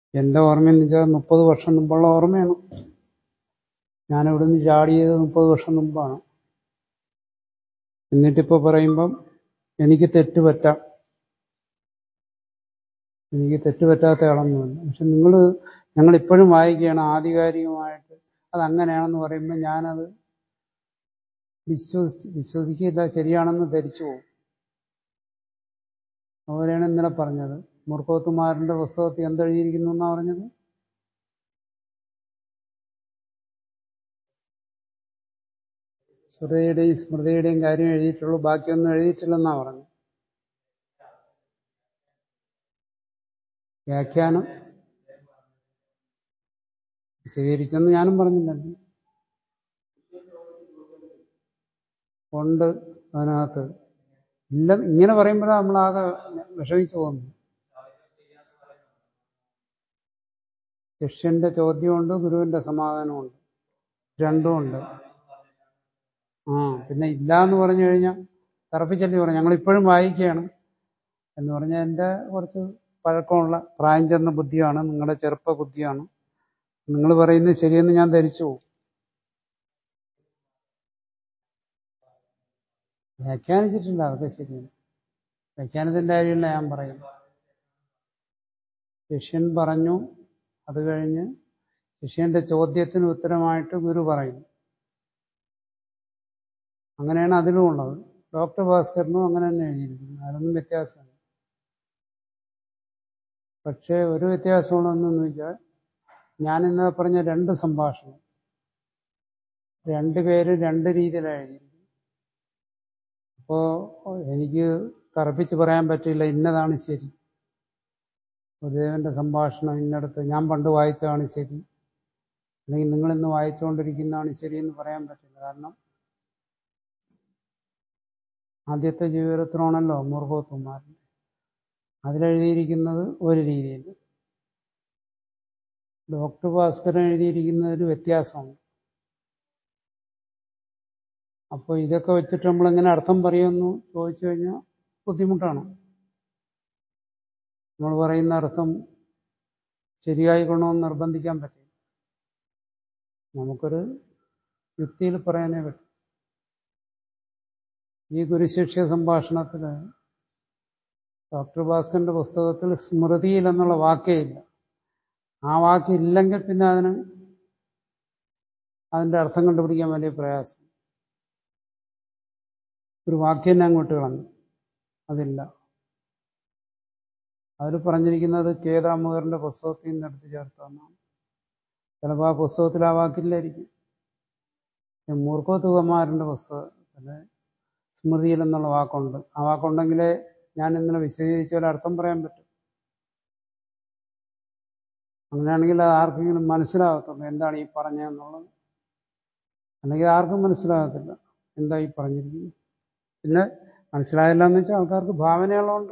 എൻ്റെ ഓർമ്മയെന്ന് വെച്ചാൽ മുപ്പത് വർഷം മുമ്പുള്ള ഓർമ്മയാണ് ഞാൻ ഇവിടുന്ന് ചാടിയത് മുപ്പത് വർഷം മുമ്പാണ് എന്നിട്ടിപ്പോൾ പറയുമ്പം എനിക്ക് തെറ്റ് പറ്റാം എനിക്ക് തെറ്റ് പറ്റാത്തയാളൊന്നുമല്ല പക്ഷെ നിങ്ങൾ ഞങ്ങൾ ഇപ്പോഴും വായിക്കുകയാണ് ആധികാരികമായിട്ട് അത് അങ്ങനെയാണെന്ന് പറയുമ്പോൾ ഞാനത് വിശ്വസിച്ച് വിശ്വസിക്കില്ല ശരിയാണെന്ന് ധരിച്ചു പോകും അവരെയാണ് ഇന്നലെ പറഞ്ഞത് മുർക്കോത്തുമാരന്റെ പുസ്തകത്തിൽ എന്തെഴുതിയിരിക്കുന്നു എന്നാ പറഞ്ഞത് ശ്രുതിയുടെയും സ്മൃതിയുടെയും കാര്യം എഴുതിയിട്ടുള്ളൂ ബാക്കിയൊന്നും എഴുതിയിട്ടില്ലെന്നാ പറഞ്ഞു വ്യാഖ്യാനം സ്വീകരിച്ചെന്ന് ഞാനും പറഞ്ഞില്ലല്ലോ ഉണ്ട് അതിനകത്ത് ഇല്ല ഇങ്ങനെ പറയുമ്പോഴാണ് നമ്മളാകെ വിഷമിച്ചു പോകുന്നത് ശിഷ്യന്റെ ചോദ്യമുണ്ട് ഗുരുവിന്റെ സമാധാനമുണ്ട് രണ്ടുമുണ്ട് ആ പിന്നെ ഇല്ല എന്ന് പറഞ്ഞു കഴിഞ്ഞാൽ തറപ്പിച്ചല്ലേ പറഞ്ഞു ഞങ്ങളിപ്പോഴും വായിക്കുകയാണ് എന്ന് പറഞ്ഞാൽ എൻ്റെ കുറച്ച് പഴക്കമുള്ള പ്രായം ചെന്ന ബുദ്ധിയാണ് നിങ്ങളുടെ ചെറുപ്പ ബുദ്ധിയാണ് നിങ്ങൾ പറയുന്നത് ശരിയെന്ന് ഞാൻ ധരിച്ചു പോകും വ്യാഖ്യാനിച്ചിട്ടില്ല അതൊക്കെ ശരിയാണ് വ്യാഖ്യാനത്തിന്റെ കാര്യമല്ല ഞാൻ പറയുന്നത് ശിഷ്യൻ പറഞ്ഞു അത് കഴിഞ്ഞ് ശിഷ്യന്റെ ചോദ്യത്തിന് ഉത്തരമായിട്ട് ഗുരു പറയും അങ്ങനെയാണ് അതിലും ഉള്ളത് ഡോക്ടർ ഭാസ്കറിനും അങ്ങനെ തന്നെ എഴുതിയിരിക്കുന്നു അതൊന്നും വ്യത്യാസമില്ല പക്ഷേ ഒരു വ്യത്യാസമുള്ളതെന്ന് വെച്ചാൽ ഞാൻ ഇന്നലെ പറഞ്ഞ രണ്ട് സംഭാഷണം രണ്ടുപേര് രണ്ട് രീതിയിലാണ് എഴുതിയിരിക്കുന്നത് അപ്പോൾ എനിക്ക് തറപ്പിച്ച് പറയാൻ പറ്റില്ല ഇന്നതാണ് ശരി ഗുരുദേവന്റെ സംഭാഷണം ഇന്നടത്ത് ഞാൻ പണ്ട് വായിച്ചതാണ് ശരി അല്ലെങ്കിൽ നിങ്ങൾ ഇന്ന് വായിച്ചുകൊണ്ടിരിക്കുന്നതാണ് ശരി എന്ന് പറയാൻ പറ്റില്ല കാരണം ആദ്യത്തെ ജീവിതത്തിലാണല്ലോ മുറുകോത്തുമാരൻ അതിലെഴുതിയിരിക്കുന്നത് ഒരു രീതിയിൽ ഡോക്ടർ ഭാസ്കരൻ എഴുതിയിരിക്കുന്നതിൽ വ്യത്യാസമുണ്ട് അപ്പോൾ ഇതൊക്കെ വെച്ചിട്ട് നമ്മൾ എങ്ങനെ അർത്ഥം പറയുമെന്ന് ചോദിച്ചു കഴിഞ്ഞാൽ ബുദ്ധിമുട്ടാണ് നമ്മൾ പറയുന്ന അർത്ഥം ശരിയായിക്കൊള്ളണമെന്ന് നിർബന്ധിക്കാൻ പറ്റില്ല നമുക്കൊരു യുക്തിയിൽ പറയാനേ പറ്റും ഈ ഗുരുശിഷ്യ സംഭാഷണത്തിൽ ഡോക്ടർ ഭാസ്കറിന്റെ പുസ്തകത്തിൽ സ്മൃതിയിൽ എന്നുള്ള വാക്കേ ഇല്ല ആ വാക്കില്ലെങ്കിൽ പിന്നെ അതിന് അതിന്റെ അർത്ഥം കണ്ടുപിടിക്കാൻ വലിയ പ്രയാസം ഒരു വാക്യം തന്നെ അങ്ങോട്ട് കളഞ്ഞു അതില്ല അതിൽ പറഞ്ഞിരിക്കുന്നത് കേതാമുഖറിന്റെ പുസ്തകത്തിൽ നിന്ന് എടുത്ത് ചേർത്തെന്നാണ് ചിലപ്പോൾ ആ പുസ്തകത്തിൽ ആ വാക്കില്ലായിരിക്കും മൂർക്കോത്തുകുമാരന്റെ പുസ്തകത്തില് സ്മൃതിയിൽ എന്നുള്ള വാക്കുണ്ട് ആ വാക്കുണ്ടെങ്കിലേ ഞാൻ ഇന്നലെ വിശദീകരിച്ച പോലെ അർത്ഥം പറയാൻ പറ്റും അങ്ങനെയാണെങ്കിൽ അത് ആർക്കെങ്കിലും മനസ്സിലാകത്തുള്ളൂ എന്താണ് ഈ പറഞ്ഞതെന്നുള്ളത് അല്ലെങ്കിൽ ആർക്കും മനസ്സിലാകത്തില്ല എന്താ ഈ പറഞ്ഞിരിക്കുന്നത് പിന്നെ മനസ്സിലായില്ല എന്ന് വെച്ചാൽ ആൾക്കാർക്ക് ഭാവനകളുണ്ട്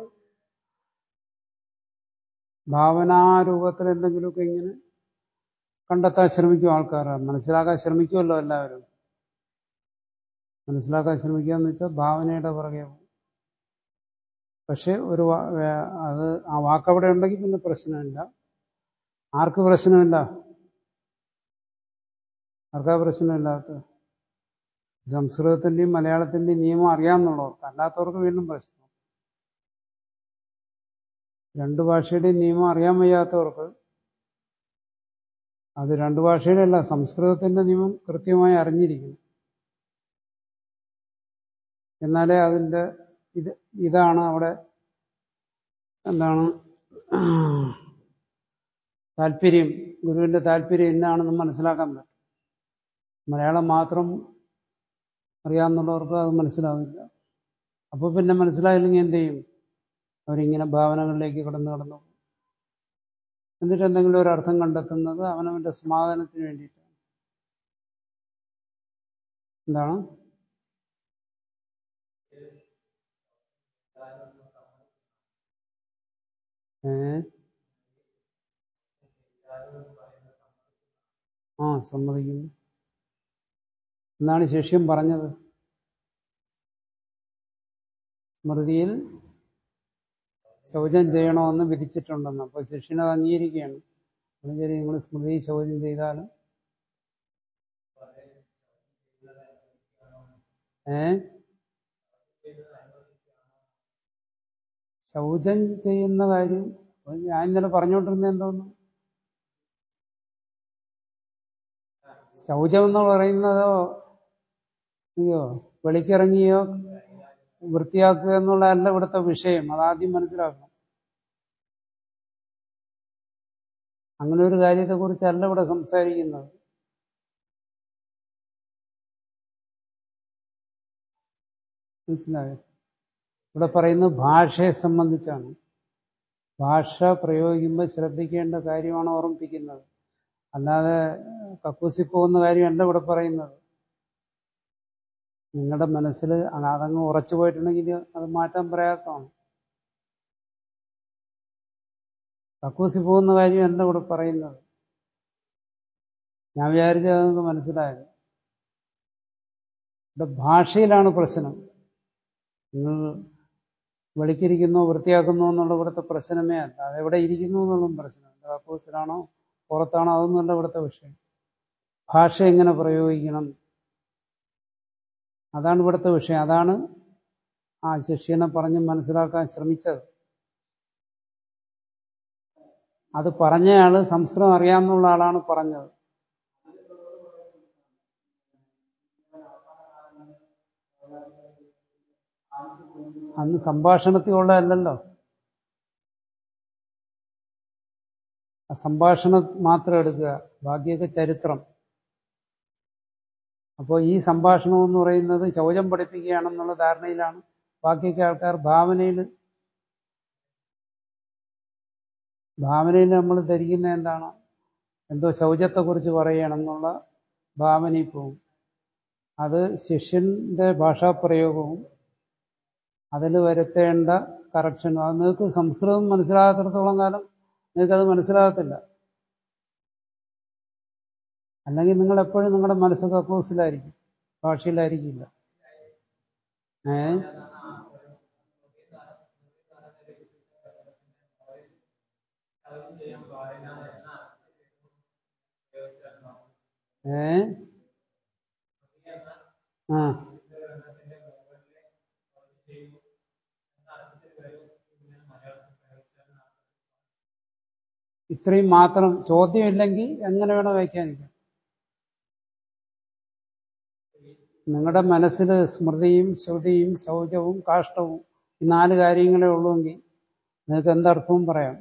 ഭാവനാരൂപത്തിൽ എന്തെങ്കിലുമൊക്കെ ഇങ്ങനെ കണ്ടെത്താൻ ശ്രമിക്കും ആൾക്കാർ മനസ്സിലാക്കാൻ ശ്രമിക്കുമല്ലോ എല്ലാവരും മനസ്സിലാക്കാൻ ശ്രമിക്കുക എന്ന് വെച്ചാൽ ഭാവനയുടെ പുറകെ പോകും പക്ഷെ ഒരു അത് ആ വാക്കവിടെ ഉണ്ടെങ്കിൽ പിന്നെ പ്രശ്നമില്ല ആർക്ക് പ്രശ്നമില്ല ആർക്കാ പ്രശ്നമില്ലാത്ത സംസ്കൃതത്തിന്റെയും മലയാളത്തിന്റെയും നിയമം അറിയാമെന്നുള്ളവർക്ക് അല്ലാത്തവർക്ക് വീണ്ടും പ്രശ്നം രണ്ടു ഭാഷയുടെയും നിയമം അറിയാൻ വയ്യാത്തവർക്ക് അത് രണ്ടു ഭാഷയുടെ അല്ല സംസ്കൃതത്തിന്റെ നിയമം കൃത്യമായി അറിഞ്ഞിരിക്കണം എന്നാലേ അതിൻ്റെ ഇത് ഇതാണ് അവിടെ എന്താണ് താല്പര്യം ഗുരുവിന്റെ താല്പര്യം എന്നാണെന്ന് മനസ്സിലാക്കാൻ പറ്റും മലയാളം മാത്രം അറിയാമെന്നുള്ളവർക്ക് അത് മനസ്സിലാകില്ല അപ്പോൾ പിന്നെ മനസ്സിലായില്ലെങ്കിൽ എന്ത് ചെയ്യും അവരിങ്ങനെ ഭാവനകളിലേക്ക് കടന്നു കടന്നു എന്നിട്ട് എന്തെങ്കിലും ഒരു അർത്ഥം കണ്ടെത്തുന്നത് അവനവന്റെ സമാധാനത്തിന് വേണ്ടിയിട്ടാണ് എന്താണ് ഏ ആ സമ്മതിക്കുന്നു എന്നാണ് ശിഷ്യം പറഞ്ഞത് സ്മൃതിയിൽ ശൗചം ചെയ്യണമെന്ന് വിധിച്ചിട്ടുണ്ടെന്ന് അപ്പോൾ ശിഷ്യനത് അംഗീകരിക്കുകയാണ് അതും ശരി നിങ്ങൾ സ്മൃതി ചോദ്യം ചെയ്താലും ഏ ശൗചം ചെയ്യുന്ന കാര്യം അത് ഞാൻ ഇന്നലെ പറഞ്ഞുകൊണ്ടിരുന്ന എന്തോന്നു ശൗചം എന്ന് പറയുന്നതോ അയ്യോ വെളിക്കിറങ്ങിയോ വൃത്തിയാക്കുക എന്നുള്ളതല്ല ഇവിടുത്തെ വിഷയം അതാദ്യം മനസ്സിലാക്കണം അങ്ങനെ ഒരു കാര്യത്തെക്കുറിച്ചല്ല ഇവിടെ സംസാരിക്കുന്നത് മനസ്സിലായോ ഇവിടെ പറയുന്നത് ഭാഷയെ സംബന്ധിച്ചാണ് ഭാഷ പ്രയോഗിക്കുമ്പോൾ ശ്രദ്ധിക്കേണ്ട കാര്യമാണ് ഓർമ്മിപ്പിക്കുന്നത് അല്ലാതെ കക്കൂസി പോകുന്ന കാര്യമല്ല ഇവിടെ പറയുന്നത് നിങ്ങളുടെ മനസ്സിൽ അതങ്ങ് ഉറച്ചു പോയിട്ടുണ്ടെങ്കിൽ അത് മാറ്റാൻ പ്രയാസമാണ് കക്കൂസി പോകുന്ന കാര്യമല്ല ഇവിടെ പറയുന്നത് ഞാൻ വിചാരിച്ചത് നിങ്ങൾക്ക് മനസ്സിലായത് ഇവിടെ ഭാഷയിലാണ് പ്രശ്നം നിങ്ങൾ വെളിക്കിരിക്കുന്നോ വൃത്തിയാക്കുന്നോ എന്നുള്ള ഇവിടുത്തെ പ്രശ്നമേ അല്ല അതെവിടെ ഇരിക്കുന്നു എന്നുള്ള പ്രശ്നം കക്കൂസിലാണോ പുറത്താണോ അതൊന്നുമല്ല ഇവിടുത്തെ വിഷയം ഭാഷ എങ്ങനെ പ്രയോഗിക്കണം അതാണ് ഇവിടുത്തെ വിഷയം അതാണ് ആ ശിഷ്യനെ പറഞ്ഞ് മനസ്സിലാക്കാൻ ശ്രമിച്ചത് അത് പറഞ്ഞയാള് സംസ്കൃതം അറിയാമെന്നുള്ള ആളാണ് പറഞ്ഞത് അന്ന് സംഭാഷണത്തിലുള്ളതല്ലല്ലോ ആ സംഭാഷണം മാത്രം എടുക്കുക ബാക്കിയൊക്കെ ചരിത്രം അപ്പോൾ ഈ സംഭാഷണം എന്ന് പറയുന്നത് ശൗചം പഠിപ്പിക്കുകയാണെന്നുള്ള ധാരണയിലാണ് ബാക്കിയൊക്കെ ആൾക്കാർ ഭാവനയിൽ ഭാവനയിൽ നമ്മൾ ധരിക്കുന്ന എന്താണ് എന്തോ ശൗചത്തെക്കുറിച്ച് പറയണമെന്നുള്ള ഭാവനയിൽ പോകും അത് ശിഷ്യന്റെ ഭാഷാപ്രയോഗവും അതിൽ വരുത്തേണ്ട കറക്ഷനും അത് നിങ്ങൾക്ക് സംസ്കൃതം മനസ്സിലാകാത്തിടത്തോളം കാലം നിങ്ങൾക്കത് മനസ്സിലാകത്തില്ല അല്ലെങ്കിൽ നിങ്ങൾ എപ്പോഴും നിങ്ങളുടെ മനസ്സ് കക്കൂസിലായിരിക്കും ഭാഷയിലായിരിക്കില്ല ഏ ഏ ആ ഇത്രയും മാത്രം ചോദ്യമില്ലെങ്കിൽ എങ്ങനെ വേണോ വ്യാഖ്യാനിക്കാം നിങ്ങളുടെ മനസ്സിൽ സ്മൃതിയും ശ്രുതിയും ശൗചവും കാഷ്ടവും ഈ നാല് കാര്യങ്ങളേ ഉള്ളുവെങ്കിൽ നിങ്ങൾക്ക് എന്തർത്ഥവും പറയാം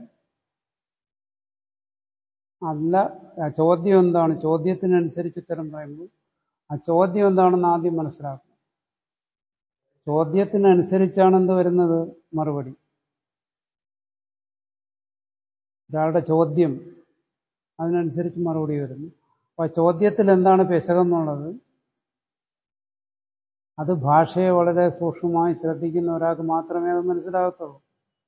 അല്ല ആ ചോദ്യം എന്താണ് ചോദ്യത്തിനനുസരിച്ച് ഉത്തരം പറയുമ്പോൾ ആ ചോദ്യം എന്താണെന്ന് ആദ്യം മനസ്സിലാക്കണം ചോദ്യത്തിനനുസരിച്ചാണ് എന്ത് വരുന്നത് മറുപടി ഒരാളുടെ ചോദ്യം അതിനനുസരിച്ച് മറുപടി വരുന്നു അപ്പൊ ആ ചോദ്യത്തിൽ എന്താണ് പെശകെന്നുള്ളത് അത് ഭാഷയെ വളരെ സൂക്ഷ്മമായി ശ്രദ്ധിക്കുന്ന ഒരാൾക്ക് മാത്രമേ അത് മനസ്സിലാകത്തുള്ളൂ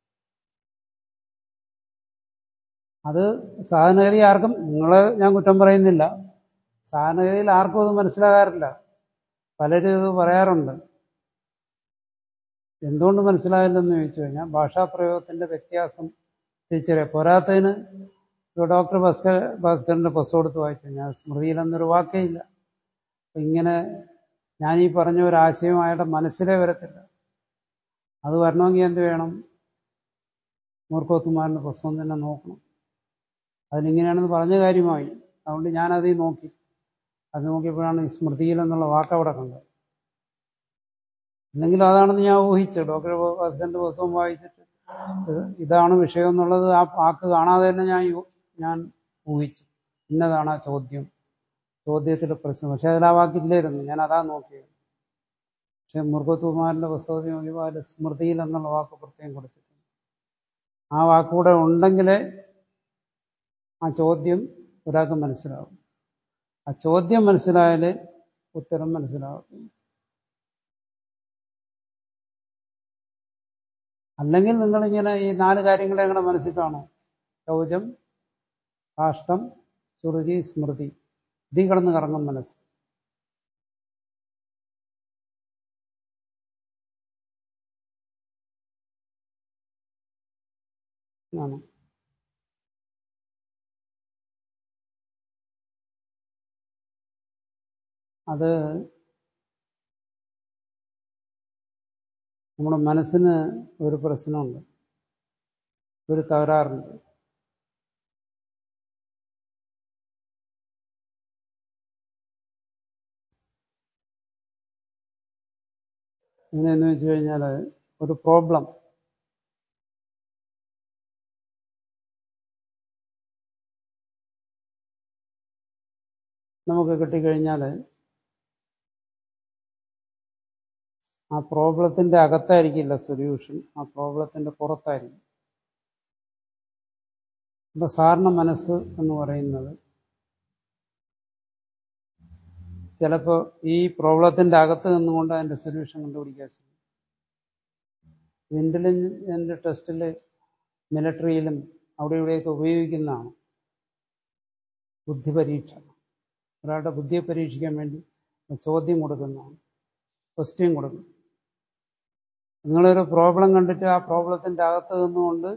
അത് സാധാരണഗതി ആർക്കും നിങ്ങള് ഞാൻ കുറ്റം പറയുന്നില്ല സാധാരണഗതിയിൽ ആർക്കും അത് മനസ്സിലാകാറില്ല പലരും ഇത് പറയാറുണ്ട് എന്തുകൊണ്ട് മനസ്സിലാകില്ലെന്ന് ചോദിച്ചു കഴിഞ്ഞാൽ ഭാഷാപ്രയോഗത്തിന്റെ വ്യത്യാസം തിരിച്ചറിയാം പോരാത്തതിന് ഡോക്ടർ ഭാസ്കർ ഭാസ്കറിന്റെ പുസ്തകം എടുത്ത് വായിച്ചു കഴിഞ്ഞാൽ സ്മൃതിയിൽ എന്നൊരു വാക്കേ ഇല്ല ഇങ്ങനെ ഞാൻ ഈ പറഞ്ഞ ഒരു ആശയം അയാളുടെ മനസ്സിലേ വരത്തില്ല അത് വരണമെങ്കിൽ എന്ത് വേണം മൂർഖോത്തുമാരൻ്റെ പുസ്തകം തന്നെ നോക്കണം അതിനിങ്ങനെയാണെന്ന് പറഞ്ഞ കാര്യമായി അതുകൊണ്ട് ഞാനത് നോക്കി അത് നോക്കിയപ്പോഴാണ് ഈ സ്മൃതിയിൽ എന്നുള്ള വാക്ക് അവിടെ കണ്ടത് എന്തെങ്കിലും അതാണെന്ന് ഞാൻ ഊഹിച്ചു ഡോക്ടർ ഭാസ്കറിന്റെ പുസ്തകം വായിച്ചിട്ട് ഇതാണ് വിഷയം എന്നുള്ളത് ആ വാക്ക് കാണാതെ തന്നെ ഞാൻ ഞാൻ ഊഹിച്ചു ഇന്നതാണ് ആ ചോദ്യം ചോദ്യത്തിലെ പ്രശ്നം പക്ഷെ അതിൽ ആ വാക്കില്ലായിരുന്നു ഞാൻ അതാ നോക്കിയത് പക്ഷെ മുർഗത്തുമാരന്റെ പുസ്തകത്തിൽ നോക്കിയപ്പോൾ അതിൽ സ്മൃതിയിൽ എന്നുള്ള വാക്ക് പ്രത്യേകം കൊടുത്തിട്ടുണ്ട് ആ വാക്കുകൂടെ ഉണ്ടെങ്കിലേ ആ ചോദ്യം ഒരാൾക്ക് മനസ്സിലാവും ആ ചോദ്യം മനസ്സിലായാലേ ഉത്തരം മനസ്സിലാവും അല്ലെങ്കിൽ നിങ്ങളിങ്ങനെ ഈ നാല് കാര്യങ്ങളെ നിങ്ങളുടെ മനസ്സിൽ കാണും ശൗചം കാഷ്ടം ശ്രുതി സ്മൃതി ഇതി കിടന്ന് കറങ്ങും മനസ്സ് ആണ് അത് നമ്മുടെ മനസ്സിന് ഒരു പ്രശ്നമുണ്ട് ഒരു തകരാറുണ്ട് എങ്ങനെയെന്ന് വെച്ച് കഴിഞ്ഞാൽ ഒരു പ്രോബ്ലം നമുക്ക് കിട്ടിക്കഴിഞ്ഞാൽ ആ പ്രോബ്ലത്തിന്റെ അകത്തായിരിക്കില്ല സൊല്യൂഷൻ ആ പ്രോബ്ലത്തിന്റെ പുറത്തായിരിക്കും അപ്പൊ സാറിന് മനസ്സ് എന്ന് പറയുന്നത് ചിലപ്പോൾ ഈ പ്രോബ്ലത്തിന്റെ അകത്ത് നിന്നുകൊണ്ട് അതിന്റെ സൊല്യൂഷൻ കണ്ടുപിടിക്കാൻ ശ്രമിക്കും ഇന്റലിജന്റ് ടെസ്റ്റിൽ മിലിറ്ററിയിലും അവിടെ ഇവിടെയൊക്കെ ഉപയോഗിക്കുന്നതാണ് ബുദ്ധി പരീക്ഷ ഒരാളുടെ ബുദ്ധിയെ പരീക്ഷിക്കാൻ വേണ്ടി ചോദ്യം കൊടുക്കുന്നതാണ് ക്വസ്റ്റ്യൻ കൊടുക്കും നിങ്ങളൊരു പ്രോബ്ലം കണ്ടിട്ട് ആ പ്രോബ്ലത്തിന്റെ അകത്ത് നിന്നുകൊണ്ട്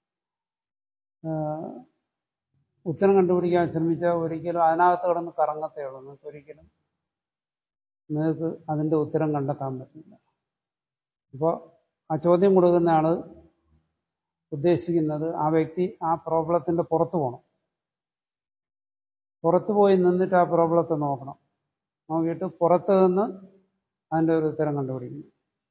ഉത്തരം കണ്ടുപിടിക്കാൻ ശ്രമിച്ചാൽ ഒരിക്കലും അതിനകത്ത് കിടന്ന് കറങ്ങത്തേ ഉള്ളൂ നിങ്ങൾക്ക് ഒരിക്കലും നിങ്ങൾക്ക് അതിന്റെ ഉത്തരം കണ്ടെത്താൻ പറ്റില്ല അപ്പോൾ ആ ചോദ്യം കൊടുക്കുന്ന ആള് ഉദ്ദേശിക്കുന്നത് ആ വ്യക്തി ആ പ്രോബ്ലത്തിന്റെ പുറത്ത് പോകണം പുറത്ത് പോയി നിന്നിട്ട് ആ പ്രോബ്ലത്തെ നോക്കണം നോക്കിയിട്ട് പുറത്ത് നിന്ന് അതിൻ്റെ ഒരു ഉത്തരം കണ്ടുപിടിക്കണം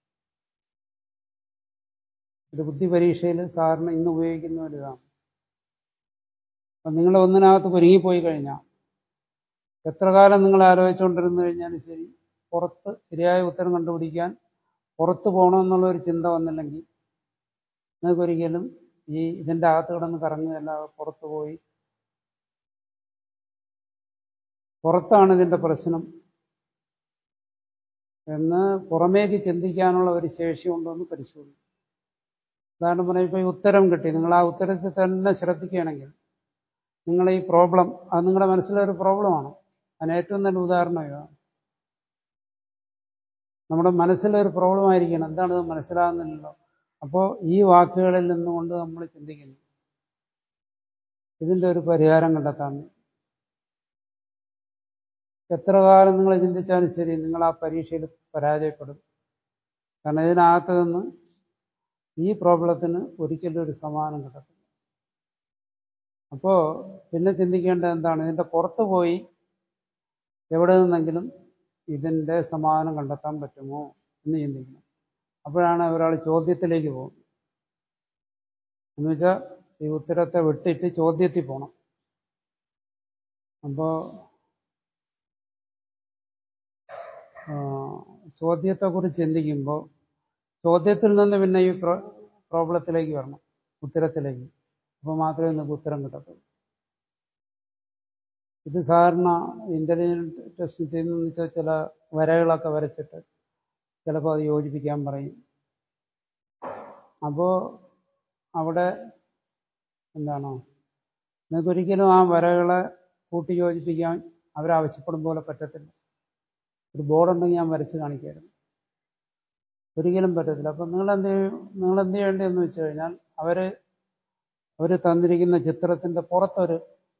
ഇത് ബുദ്ധി പരീക്ഷയിൽ സാറിന് ഇന്ന് ഉപയോഗിക്കുന്ന ഒരു ഇതാണ് അപ്പം നിങ്ങൾ ഒന്നിനകത്ത് ഒരുങ്ങിപ്പോയി കഴിഞ്ഞാൽ എത്ര കാലം നിങ്ങൾ ആലോചിച്ചുകൊണ്ടിരുന്നു കഴിഞ്ഞാലും ശരി പുറത്ത് ശരിയായ ഉത്തരം കണ്ടുപിടിക്കാൻ പുറത്ത് പോകണമെന്നുള്ള ഒരു ചിന്ത വന്നില്ലെങ്കിൽ നിങ്ങൾക്കൊരിക്കലും ഈ ഇതിൻ്റെ അകത്ത് കിടന്ന് കറങ്ങുകയല്ലാതെ പുറത്ത് പോയി പുറത്താണ് ഇതിൻ്റെ പ്രശ്നം എന്ന് പുറമേക്ക് ചിന്തിക്കാനുള്ള ഒരു ശേഷി ഉണ്ടോ എന്ന് പരിശോധിക്കും ഉദാഹരണം പറഞ്ഞാൽ ഇപ്പോൾ ഈ ഉത്തരം കിട്ടി നിങ്ങൾ ആ ഉത്തരത്തിൽ തന്നെ ശ്രദ്ധിക്കുകയാണെങ്കിൽ നിങ്ങൾ ഈ പ്രോബ്ലം അത് നിങ്ങളുടെ മനസ്സിലൊരു പ്രോബ്ലമാണ് അതിന് ഏറ്റവും നല്ല ഉദാഹരണം ഇതാണ് നമ്മുടെ മനസ്സിലൊരു പ്രോബ്ലം ആയിരിക്കണം എന്താണ് ഇത് മനസ്സിലാകുന്നില്ലല്ലോ അപ്പോൾ ഈ വാക്കുകളിൽ നിന്നുകൊണ്ട് നമ്മൾ ചിന്തിക്കുന്നു ഇതിൻ്റെ ഒരു പരിഹാരം കണ്ടെത്താൻ എത്ര കാലം നിങ്ങൾ ചിന്തിച്ചാലും ശരി നിങ്ങൾ ആ പരീക്ഷയിൽ പരാജയപ്പെടും കാരണം ഇതിനകത്ത് നിന്ന് ഈ പ്രോബ്ലത്തിന് ഒരിക്കലും ഒരു സമാധാനം കിട്ടത്തില്ല അപ്പോൾ പിന്നെ ചിന്തിക്കേണ്ടത് എന്താണ് ഇതിൻ്റെ പുറത്ത് പോയി എവിടെ നിന്നെങ്കിലും ഇതിൻ്റെ സമാധാനം കണ്ടെത്താൻ പറ്റുമോ എന്ന് ചിന്തിക്കണം അപ്പോഴാണ് ഒരാൾ ചോദ്യത്തിലേക്ക് പോകുന്നത് എന്ന് വെച്ചാൽ ഈ ഉത്തരത്തെ വിട്ടിട്ട് ചോദ്യത്തിൽ പോകണം അപ്പോൾ ചോദ്യത്തെക്കുറിച്ച് ചിന്തിക്കുമ്പോൾ ചോദ്യത്തിൽ നിന്ന് പിന്നെ ഈ പ്രോബ്ലത്തിലേക്ക് വരണം ഉത്തരത്തിലേക്ക് അപ്പോൾ മാത്രമേ നിങ്ങൾക്ക് ഉത്തരം കിട്ടത്തുള്ളൂ ഇത് സാധാരണ ഇന്റലിജന്റ് ടെസ്റ്റ് ചെയ്യുന്നതെന്ന് വെച്ചാൽ ചില വരകളൊക്കെ വരച്ചിട്ട് ചിലപ്പോൾ അത് യോജിപ്പിക്കാൻ പറയും അപ്പോൾ അവിടെ എന്താണോ നിങ്ങൾക്കൊരിക്കലും ആ വരകളെ കൂട്ടി യോജിപ്പിക്കാൻ അവരാവശ്യപ്പെടും പോലെ പറ്റത്തില്ല ഒരു ബോർഡുണ്ടെങ്കിൽ ഞാൻ വരച്ച് കാണിക്കായിരുന്നു ഒരിക്കലും പറ്റത്തില്ല അപ്പം നിങ്ങൾ എന്ത് നിങ്ങൾ എന്ത് ചെയ്യേണ്ടതെന്ന് വെച്ച് കഴിഞ്ഞാൽ അവർ അവർ തന്നിരിക്കുന്ന ചിത്രത്തിന്റെ പുറത്തൊരു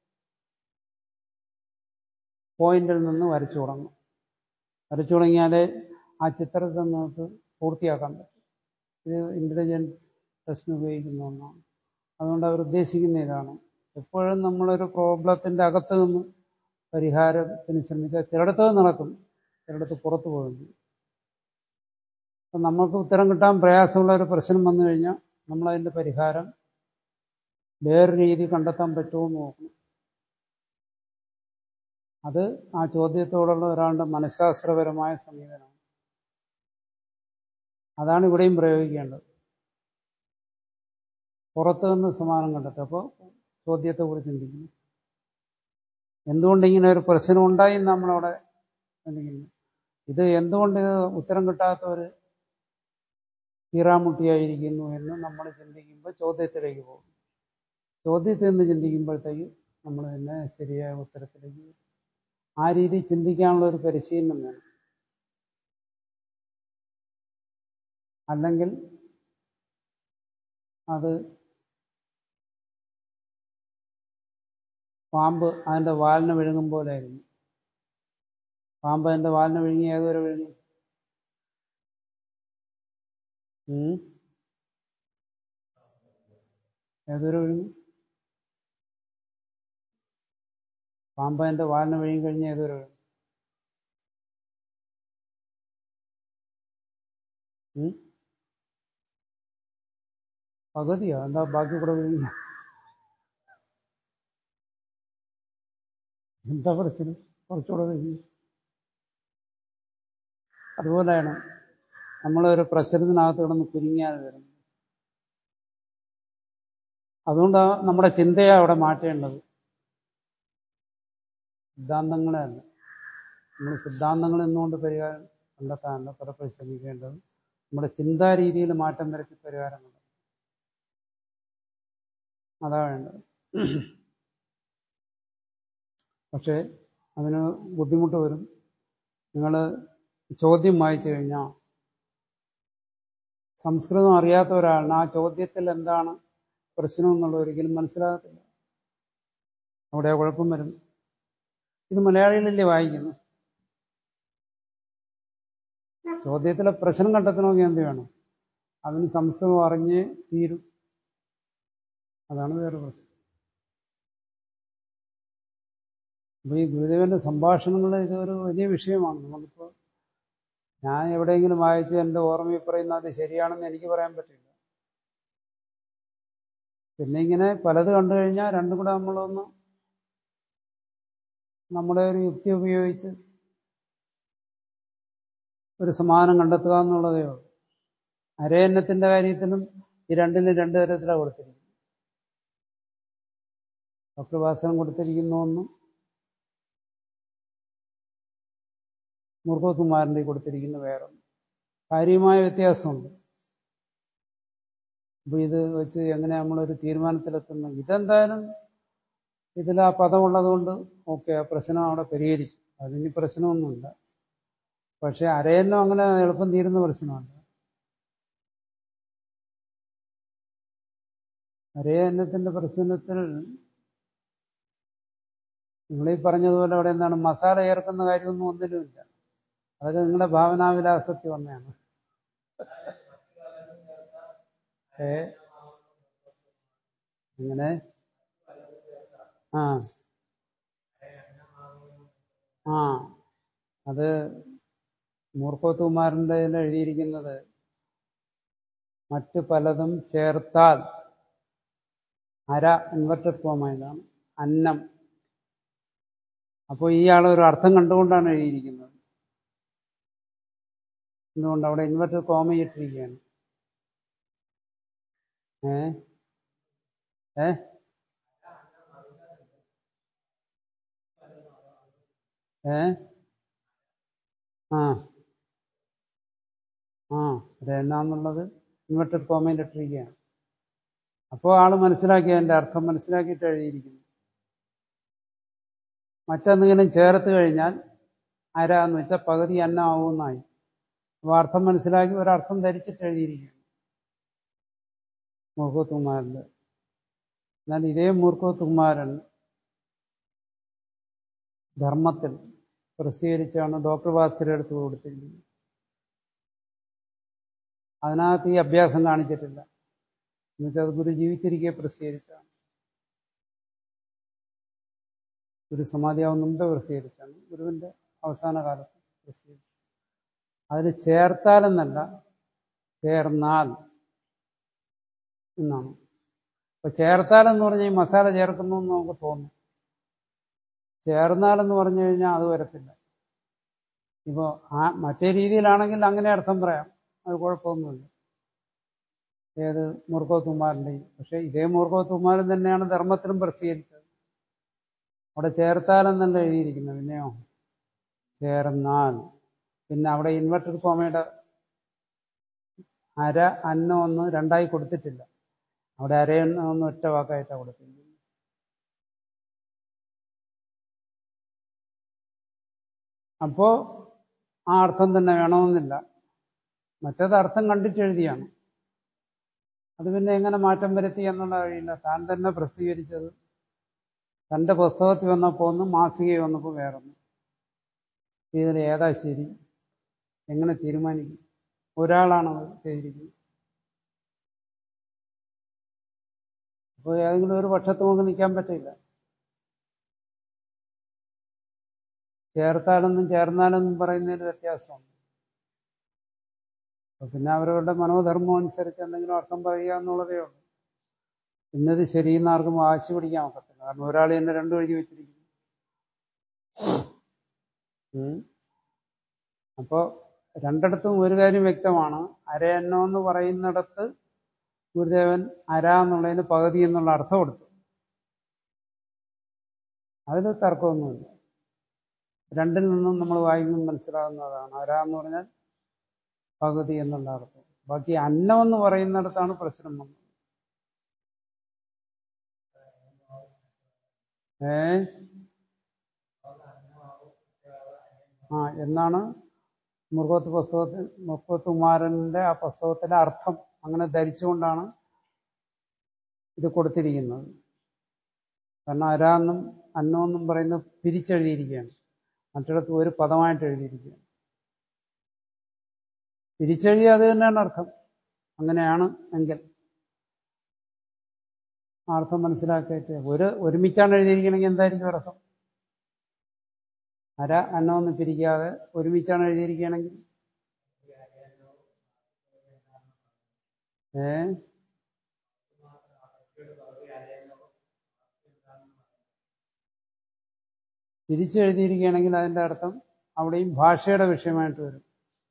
പോയിന്റിൽ നിന്ന് വരച്ചു തുടങ്ങും വരച്ചു തുടങ്ങിയാലേ ആ ചിത്രത്തെ നിങ്ങൾക്ക് പൂർത്തിയാക്കാൻ പറ്റും ഇത് ഇന്റലിജന്റ് ടെസ്റ്റിന് ഉപയോഗിക്കുന്ന ഒന്നാണ് അതുകൊണ്ട് അവർ ഉദ്ദേശിക്കുന്ന ഇതാണ് എപ്പോഴും നമ്മളൊരു പ്രോബ്ലത്തിന്റെ അകത്ത് നിന്ന് പരിഹാരത്തിന് ശ്രമിച്ചാൽ ചിലയിടത്ത് നടക്കും ചിലയിടത്ത് പുറത്തു പോകുന്നു അപ്പം നമുക്ക് ഉത്തരം കിട്ടാൻ പ്രയാസമുള്ള ഒരു പ്രശ്നം വന്നു കഴിഞ്ഞാൽ നമ്മളതിൻ്റെ പരിഹാരം വേറെ രീതി കണ്ടെത്താൻ പറ്റുമോ എന്ന് നോക്കണം അത് ആ ചോദ്യത്തോടുള്ള ഒരാളുടെ മനഃശാസ്ത്രപരമായ സമീപനമാണ് അതാണ് ഇവിടെയും പ്രയോഗിക്കേണ്ടത് പുറത്തു നിന്ന് സമാനം കണ്ടെത്തുക അപ്പോൾ ചോദ്യത്തെക്കുറിച്ച് ചിന്തിക്കുന്നു എന്തുകൊണ്ട് ഇങ്ങനെ ഒരു പ്രശ്നം ഉണ്ടായി നമ്മളവിടെ ചിന്തിക്കുന്നു ഇത് എന്തുകൊണ്ട് ഇത് ഉത്തരം കിട്ടാത്ത ഒരു തീറാമുട്ടിയായിരിക്കുന്നു എന്ന് നമ്മൾ ചിന്തിക്കുമ്പോൾ ചോദ്യത്തിലേക്ക് പോകും ചോദ്യത്തിൽ നിന്ന് ചിന്തിക്കുമ്പോഴത്തേക്ക് നമ്മൾ തന്നെ ശരിയായ ഉത്തരത്തിലേക്ക് ആ രീതി ചിന്തിക്കാനുള്ള ഒരു പരിശീലനം വേണം അല്ലെങ്കിൽ അത് പാമ്പ് അതിൻ്റെ വാലിന് വിഴുങ്ങും പോലെയായിരുന്നു പാമ്പ് എൻ്റെ വാലിന് വിഴുങ്ങി ഏതുവരെ വിഴുങ്ങി ഉം? ഏതുവരെ വിഴുങ്ങി പാമ്പ് എൻ്റെ വാലിന് വിഴുങ്ങി കഴിഞ്ഞ് ഏതുവരെ വിഴുങ്ങി ഉം? പകുതിയോ എന്താ ബാക്കി കൂടെ വിഴുങ്ങി എന്താ പ്രശ്നം കുറച്ചുകൂടെ വിഴുങ്ങി അതുപോലെയാണ് നമ്മളൊരു പ്രശ്നത്തിനകത്ത് കിടന്ന് കുരുങ്ങിയാൽ വരുന്നത് അതുകൊണ്ടാണ് നമ്മുടെ ചിന്തയെ അവിടെ മാറ്റേണ്ടത് സിദ്ധാന്തങ്ങളെ അല്ല നമ്മൾ സിദ്ധാന്തങ്ങൾ എന്നുകൊണ്ട് പരിഹാരം കണ്ടെത്താനല്ല പലപ്പോഴും ശ്രമിക്കേണ്ടത് നമ്മുടെ ചിന്താ രീതിയിൽ മാറ്റം വരുത്തി പരിഹാരം കണ്ടെത്തും അതാ വേണ്ടത് പക്ഷേ അതിന് ബുദ്ധിമുട്ട് വരും നിങ്ങൾ ചോദ്യം വായിച്ചു കഴിഞ്ഞാൽ സംസ്കൃതം അറിയാത്ത ഒരാളിന് ആ ചോദ്യത്തിൽ എന്താണ് പ്രശ്നം എന്നുള്ളത് ഒരിക്കലും മനസ്സിലാകത്തില്ല അവിടെ ആ കുഴപ്പം വരും ഇത് മലയാളികളല്ലേ വായിക്കുന്നു ചോദ്യത്തിലെ പ്രശ്നം കണ്ടെത്തണമെങ്കിൽ എന്ത് വേണം അതിന് സംസ്കൃതം അറിഞ്ഞേ തീരും അതാണ് വേറെ പ്രശ്നം അപ്പൊ ഈ ഗുരുദേവന്റെ സംഭാഷണങ്ങൾ ഇതൊരു വലിയ വിഷയമാണ് നമുക്കിപ്പോൾ ഞാൻ എവിടെയെങ്കിലും വായിച്ച് എൻ്റെ ഓർമ്മയിൽ പറയുന്ന അത് ശരിയാണെന്ന് എനിക്ക് പറയാൻ പറ്റില്ല പിന്നെ ഇങ്ങനെ പലത് കണ്ടു കഴിഞ്ഞാൽ രണ്ടും കൂടെ നമ്മളൊന്ന് നമ്മുടെ ഒരു യുക്തി ഉപയോഗിച്ച് ഒരു സമാധാനം കണ്ടെത്തുക എന്നുള്ളതേ ഉള്ളൂ അരയന്നത്തിന്റെ കാര്യത്തിലും ഈ രണ്ടിലും രണ്ട് തരത്തിലാണ് കൊടുത്തിരിക്കുന്നത് ഡോക്ടർ ഭാസ്കരൻ കൊടുത്തിരിക്കുന്ന ഒന്നും മുർഗോകുമാരൻ്റെ കൊടുത്തിരിക്കുന്ന വേറൊന്നും കാര്യമായ വ്യത്യാസമുണ്ട് അപ്പൊ ഇത് വെച്ച് എങ്ങനെ നമ്മളൊരു തീരുമാനത്തിലെത്തുന്നു ഇതെന്തായാലും ഇതിൽ ആ പദമുള്ളത് കൊണ്ട് ഓക്കെ ആ പ്രശ്നം അവിടെ പരിഹരിച്ചു അതിന് പ്രശ്നമൊന്നുമില്ല പക്ഷെ അരയന്നം അങ്ങനെ എളുപ്പം തീരുന്ന പ്രശ്നമല്ല അരയന്നത്തിന്റെ പ്രശ്നത്തിൽ നിങ്ങളീ പറഞ്ഞതുപോലെ അവിടെ എന്താണ് മസാല ചേർക്കുന്ന കാര്യമൊന്നും ഒന്നിലുമില്ല അതൊക്കെ നിങ്ങളുടെ ഭാവനാവിലാസത്തിൽ വന്നതാണ് ഏ അങ്ങനെ ആ ആ അത് മൂർഖോത്തുമാരൻ്റെ എഴുതിയിരിക്കുന്നത് മറ്റു പലതും ചേർത്താൽ അര ഇൻവെർട്ടഡ് ഫോമായതാണ് അന്നം അപ്പോൾ ഇയാൾ ഒരു അർത്ഥം കണ്ടുകൊണ്ടാണ് എഴുതിയിരിക്കുന്നത് എന്തുകൊണ്ട് അവിടെ ഇൻവെർട്ടഡ് കോമയിട്ടിരിക്കുകയാണ് ഏ ഏ ഏ ആ ആ എന്നാന്നുള്ളത് ഇൻവെർട്ടഡ് കോമയിൽ ഇട്ടിരിക്കുകയാണ് അപ്പോൾ ആള് മനസ്സിലാക്കി അതിന്റെ അർത്ഥം മനസ്സിലാക്കിയിട്ട് എഴുതിയിരിക്കുന്നു മറ്റെന്തെങ്കിലും ചേർത്ത് കഴിഞ്ഞാൽ അര എന്ന് വെച്ചാൽ പകുതി അന്നമാവുമെന്നായി അപ്പോൾ അർത്ഥം മനസ്സിലാക്കി ഒരർത്ഥം ധരിച്ചിട്ട് എഴുതിയിരിക്കുകയാണ് മൂർഖത്തുമാരൻ്റെ എന്നാൽ ഇതേ മൂർഖത്തുമാരൻ ധർമ്മത്തിൽ പ്രസിദ്ധീകരിച്ചാണ് ഡോക്ടർ ഭാസ്കർ എടുത്ത് കൊടുത്തിരിക്കുന്നത് അതിനകത്ത് ഈ അഭ്യാസം കാണിച്ചിട്ടില്ല എന്നുവെച്ചാൽ അത് ഗുരു ജീവിച്ചിരിക്കെ പ്രസിദ്ധീകരിച്ചാണ് ഗുരു സമാധിയാവുന്ന മുമ്പേ പ്രസിദ്ധീകരിച്ചാണ് ഗുരുവിന്റെ അവസാന കാലത്ത് പ്രസിദ്ധീകരിച്ചു അതിൽ ചേർത്താലെന്നല്ല ചേർന്നാൽ എന്നാണ് അപ്പൊ ചേർത്താലെന്ന് പറഞ്ഞാൽ ഈ മസാല ചേർക്കുന്നു എന്ന് നമുക്ക് തോന്നും ചേർന്നാലെന്ന് പറഞ്ഞു കഴിഞ്ഞാൽ അത് വരത്തില്ല ഇപ്പോൾ ആ മറ്റേ രീതിയിലാണെങ്കിൽ അങ്ങനെ അർത്ഥം പറയാം അത് കുഴപ്പമൊന്നുമില്ല ഏത് മൂർഖോത്തുമാരൻ്റെയും പക്ഷെ ഇതേ മൂർഖോത്തുമാരൻ തന്നെയാണ് ധർമ്മത്തിലും പ്രസിദ്ധീകരിച്ചത് അവിടെ ചേർത്താലെന്നല്ല എഴുതിയിരിക്കുന്നത് പിന്നെയോ ചേർന്നാൽ പിന്നെ അവിടെ ഇൻവെർട്ടഡ് കോമയുടെ അര അന്നം ഒന്ന് രണ്ടായി കൊടുത്തിട്ടില്ല അവിടെ അരയെണ്ണം ഒന്ന് ഒറ്റ വാക്കായിട്ടാണ് കൊടുത്തിരിക്കുന്നത് അപ്പോ ആ അർത്ഥം തന്നെ വേണമെന്നില്ല മറ്റേത് അർത്ഥം കണ്ടിട്ട് എഴുതിയാണ് അത് പിന്നെ എങ്ങനെ മാറ്റം വരുത്തി എന്നുള്ള കഴിയില്ല താൻ തന്നെ പ്രസിദ്ധീകരിച്ചത് തന്റെ പുസ്തകത്തിൽ വന്നപ്പോൾ ഒന്ന് മാസികയിൽ വന്നപ്പോൾ വേറൊന്ന് ഇതിൽ ഏതാ ശരി എങ്ങനെ തീരുമാനിക്കും ഒരാളാണ് അത് ചെയ്തിരിക്കുന്നത് അപ്പോൾ ഏതെങ്കിലും ഒരു പക്ഷത്ത് നമുക്ക് നിൽക്കാൻ പറ്റില്ല ചേർത്താലെന്നും ചേർന്നാലെന്നും പറയുന്നതിന് വ്യത്യാസമുണ്ട് അപ്പൊ പിന്നെ അവരവരുടെ മനോധർമ്മം അനുസരിച്ച് എന്തെങ്കിലും അർത്ഥം പറയുക എന്നുള്ളതേ ഉള്ളൂ ഇന്നത് ശരിയെന്ന് ആർക്കും വാശി പിടിക്കാൻ ഒക്കത്തില്ല കാരണം ഒരാൾ തന്നെ രണ്ടു എഴുതി വെച്ചിരിക്കുന്നു ഉം. അപ്പോ രണ്ടിടത്തും ഒരു കാര്യം വ്യക്തമാണ് അരയന്നോ എന്ന് പറയുന്നിടത്ത് ഗുരുദേവൻ അര എന്നുള്ളതിന് പകുതി എന്നുള്ള അർത്ഥം കൊടുത്തു അതിൽ തർക്കമൊന്നുമില്ല രണ്ടിൽ നിന്നും നമ്മൾ വായിക്കുമ്പോൾ മനസ്സിലാകുന്നതാണ് അര എന്ന് പറഞ്ഞാൽ പകുതി എന്നുള്ള അർത്ഥം ബാക്കി അന്നം എന്ന് പറയുന്നിടത്താണ് പ്രശ്നം വന്നത് ഏ ആ എന്നാണ് മുറുകത്ത് പുസ്തകത്തിൽ മുപ്പത്ത് കുമാരന്റെ ആ പുസ്തകത്തിലെ അർത്ഥം അങ്ങനെ ധരിച്ചുകൊണ്ടാണ് ഇത് കൊടുത്തിരിക്കുന്നത് കാരണം അരാന്നും അന്നമെന്നും പറയുന്നത് പിരിച്ചെഴുതിയിരിക്കുകയാണ് മറ്റിടത്ത് ഒരു പദമായിട്ട് എഴുതിയിരിക്കുകയാണ് തിരിച്ചെഴുതി അത് തന്നെയാണ് അർത്ഥം അങ്ങനെയാണ് എങ്കിൽ ആ അർത്ഥം മനസ്സിലാക്കിയിട്ട് ഒരു ഒരുമിച്ചാണ് എഴുതിയിരിക്കണമെങ്കിൽ എന്തായിരിക്കും അർത്ഥം അര അന്നമൊന്നും പിരിക്കാതെ ഒരുമിച്ചാണ് എഴുതിയിരിക്കുകയാണെങ്കിൽ ഏ തിരിച്ചെഴുതിയിരിക്കുകയാണെങ്കിൽ അതിന്റെ അർത്ഥം അവിടെയും ഭാഷയുടെ വിഷയമായിട്ട് വരും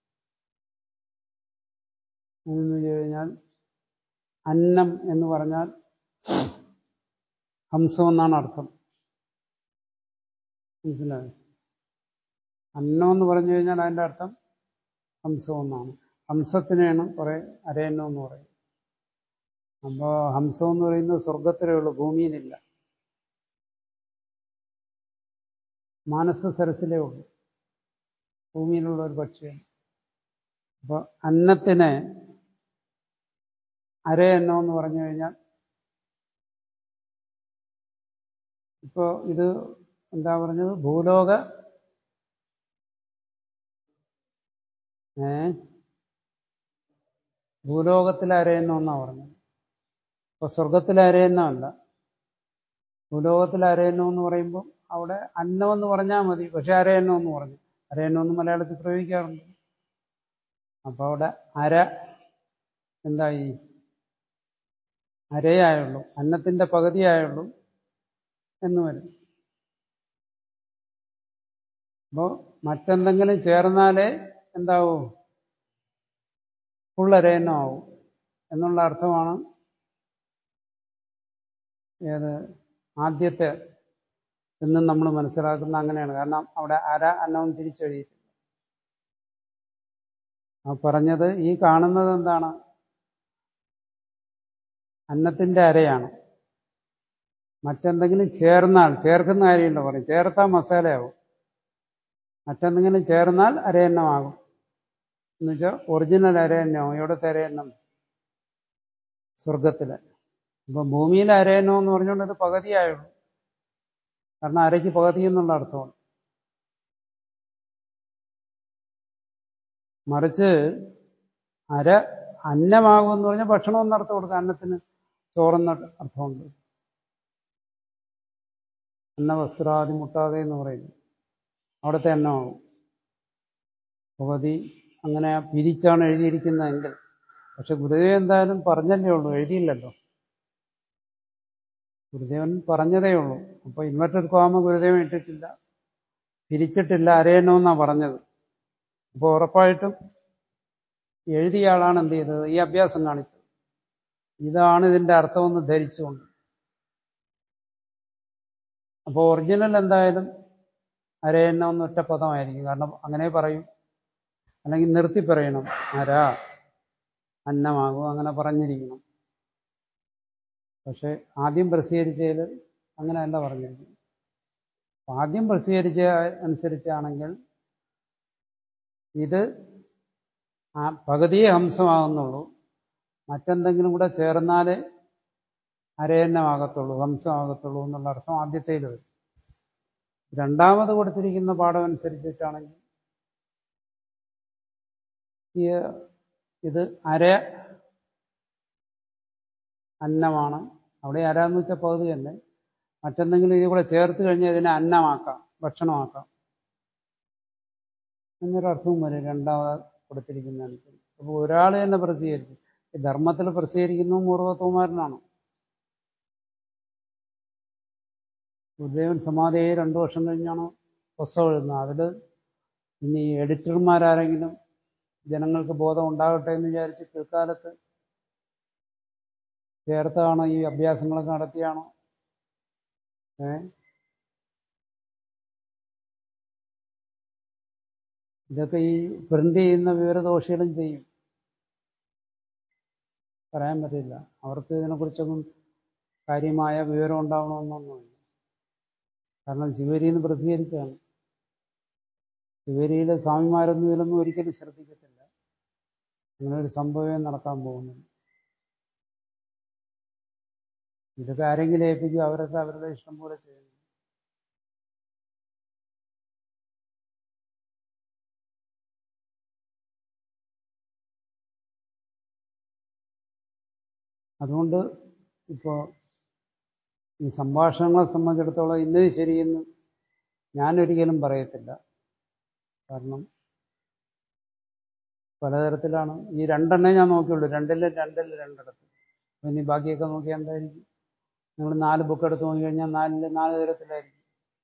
എന്ന് വെച്ച് കഴിഞ്ഞാൽ അന്നം എന്ന് പറഞ്ഞാൽ ഹംസം എന്നാണ് അർത്ഥം മനസ്സിലായോ അന്നം എന്ന് പറഞ്ഞു കഴിഞ്ഞാൽ അതിന്റെ അർത്ഥം ഹംസം എന്നാണ് ഹംസത്തിനെയാണ് കുറെ അരയന്നം എന്ന് പറയും അപ്പോൾ ഹംസം എന്ന് പറയുന്നത് സ്വർഗത്തിലേ ഉള്ളൂ ഭൂമിയിലില്ല മാനസ സരസിലേ ഉള്ളൂ ഭൂമിയിലുള്ള ഒരു പക്ഷിയാണ് അപ്പോൾ അന്നത്തിനെ അരയന്നം എന്ന് പറഞ്ഞു കഴിഞ്ഞാൽ ഇപ്പോൾ ഇത് എന്താ പറഞ്ഞത് ഭൂലോക ഏ ഭൂലോകത്തിലെ അരയന്നം എന്നാ പറഞ്ഞത് അപ്പൊ സ്വർഗത്തിലെ അരയന്നമല്ല ഭൂലോകത്തിലെ അരയന്നം എന്ന് പറയുമ്പോൾ അവിടെ അന്നം എന്ന് പറഞ്ഞാൽ മതി പക്ഷെ അരയന്നം എന്ന് പറഞ്ഞു അരയന്നം എന്ന് മലയാളത്തിൽ പ്രയോഗിക്കാറുണ്ട് അപ്പൊ അവിടെ അര എന്തായി അരയായുള്ളൂ അന്നത്തിന്റെ പകുതിയായുള്ളൂ എന്ന് വരും അപ്പോൾ മറ്റെന്തെങ്കിലും ചേർന്നാലേ എന്താവൂ ഫുള്ളരയന്നമാവും എന്നുള്ള അർത്ഥമാണ് ഏത് ആദ്യത്തെ എന്നും നമ്മൾ മനസ്സിലാക്കുന്ന അങ്ങനെയാണ് കാരണം അവിടെ അര അന്നവും തിരിച്ചെഴുതിയിട്ടുണ്ട് ആ പറഞ്ഞത് ഈ കാണുന്നത് എന്താണ് അന്നത്തിന്റെ അരയാണ് മറ്റെന്തെങ്കിലും ചേർന്നാൽ ചേർക്കുന്ന കാര്യമില്ല പറയും ചേർത്താൽ മസാലയാവും മറ്റെന്തെങ്കിലും ചേർന്നാൽ അരയന്നമാകും എന്നുവെച്ചാൽ ഒറിജിനൽ അരയന്നമാവും എവിടുത്തെ അരയന്നം സ്വർഗത്തിലെ ഇപ്പൊ ഭൂമിയിലെ അരയന്നം എന്ന് പറഞ്ഞുകൊണ്ട് ഇത് പകുതിയായുള്ളൂ കാരണം അരയ്ക്ക് പകുതി എന്നുള്ള അർത്ഥമാണ് മറിച്ച് അര അന്നമാകുമെന്ന് പറഞ്ഞാൽ ഭക്ഷണം എന്ന അർത്ഥം കൊടുക്കുക അന്നത്തിന് ചോറെന്ന അർത്ഥമുണ്ട് അന്ന വസ്ത്രാദി മുട്ടാതെ എന്ന് പറയുന്നു അവിടുത്തെ അന്നമാകും പകുതി അങ്ങനെ പിരിച്ചാണ് എഴുതിയിരിക്കുന്നതെങ്കിൽ പക്ഷെ ഗുരുദേവൻ എന്തായാലും പറഞ്ഞല്ലേ ഉള്ളൂ എഴുതിയില്ലല്ലോ ഗുരുദേവൻ പറഞ്ഞതേ ഉള്ളൂ അപ്പൊ ഇൻവെർട്ടഡ് കോമ ഗുരുദേവൻ ഇട്ടിട്ടില്ല പിരിച്ചിട്ടില്ല അരയണമെന്നാണ് പറഞ്ഞത് അപ്പോൾ ഉറപ്പായിട്ടും എഴുതിയ ആളാണ് എന്ത് ചെയ്തത് ഈ അഭ്യാസം കാണിച്ചത് ഇതാണ് ഇതിന്റെ അർത്ഥമെന്ന് ധരിച്ചുകൊണ്ട് അപ്പോൾ ഒറിജിനൽ എന്തായാലും അരയന്നം എന്ന് ഒറ്റ പദമായിരിക്കും കാരണം അങ്ങനെ പറയും അല്ലെങ്കിൽ നിർത്തി പറയണം അര അന്നമാകും അങ്ങനെ പറഞ്ഞിരിക്കണം പക്ഷെ ആദ്യം പ്രസിദ്ധീകരിച്ചതിൽ അങ്ങനെയല്ല പറഞ്ഞിരിക്കുന്നത് ആദ്യം പ്രസിദ്ധീകരിച്ച അനുസരിച്ചാണെങ്കിൽ ഇത് ആ പകുതിയെ ഹംസമാകുന്നുള്ളൂ മറ്റെന്തെങ്കിലും കൂടെ ചേർന്നാലേ അരയന്നമാകത്തുള്ളൂ ഹംസമാകത്തുള്ളൂ എന്നുള്ള അർത്ഥം ആദ്യത്തേൽ വരും രണ്ടാമത് കൊടുത്തിരിക്കുന്ന പാഠം അനുസരിച്ചിട്ടാണെങ്കിൽ ഈ ഇത് അര അന്നമാണ് അവിടെ അര എന്ന് വെച്ചാൽ പകുതി തന്നെ മറ്റെന്തെങ്കിലും ഇതിൽ കൂടെ ചേർത്ത് കഴിഞ്ഞാൽ ഇതിനെ അന്നമാക്കാം ഭക്ഷണമാക്കാം എന്നൊരർത്ഥവും വരും രണ്ടാമത് കൊടുത്തിരിക്കുന്നതനുസരിച്ച് അപ്പോൾ ഒരാൾ തന്നെ പ്രസിദ്ധീകരിച്ചു ഈ ധർമ്മത്തിൽ പ്രസിദ്ധീകരിക്കുന്നതും മൂർവത്തോമാരനാണ് ഗുരുദേവൻ സമാധിയായി രണ്ടു വർഷം കഴിഞ്ഞാണ് പുസ്തകം എഴുതുന്നത് അതിൽ ഇനി എഡിറ്റർമാരാരെങ്കിലും ജനങ്ങൾക്ക് ബോധം ഉണ്ടാകട്ടെ എന്ന് വിചാരിച്ച് പിൽക്കാലത്ത് ചേർത്താണോ ഈ അഭ്യാസങ്ങളൊക്കെ നടത്തിയാണോ ഏ ഇതൊക്കെ ഈ പ്രിന്റ് ചെയ്യുന്ന വിവരദോഷികളും ചെയ്യും പറയാൻ പറ്റില്ല അവർക്ക് ഇതിനെക്കുറിച്ചൊന്നും കാര്യമായ വിവരം ഉണ്ടാവണമെന്നൊന്നുമില്ല കാരണം ശിവരിയിൽ നിന്ന് പ്രസിദ്ധീകരിച്ചതാണ് ശിവരിയിലെ സ്വാമിമാരൊന്നും ഇതിലൊന്നും ഒരിക്കലും ശ്രദ്ധിക്കത്തില്ല അങ്ങനെ ഒരു സംഭവമേ നടക്കാൻ പോകുന്നില്ല ഇതൊക്കെ ആരെങ്കിലും ഏൽപ്പിക്കും അവരൊക്കെ അവരുടെ ഇഷ്ടം പോലെ ചെയ്യുന്നു അതുകൊണ്ട് ഇപ്പോൾ ഈ സംഭാഷണങ്ങളെ സംബന്ധിച്ചിടത്തോളം ഇന്നത് ശരിയെന്ന് ഞാനൊരിക്കലും പറയത്തില്ല കാരണം പലതരത്തിലാണ് ഈ രണ്ടെണ്ണേ ഞാൻ നോക്കിയുള്ളൂ രണ്ടിൽ രണ്ടിൽ രണ്ടിടത്ത് ഇനി ബാക്കിയൊക്കെ നോക്കിയാൽ എന്തായിരിക്കും നിങ്ങൾ നാല് ബുക്ക് എടുത്ത് നോക്കിക്കഴിഞ്ഞാൽ നാലിൽ നാല് തരത്തിലായിരിക്കും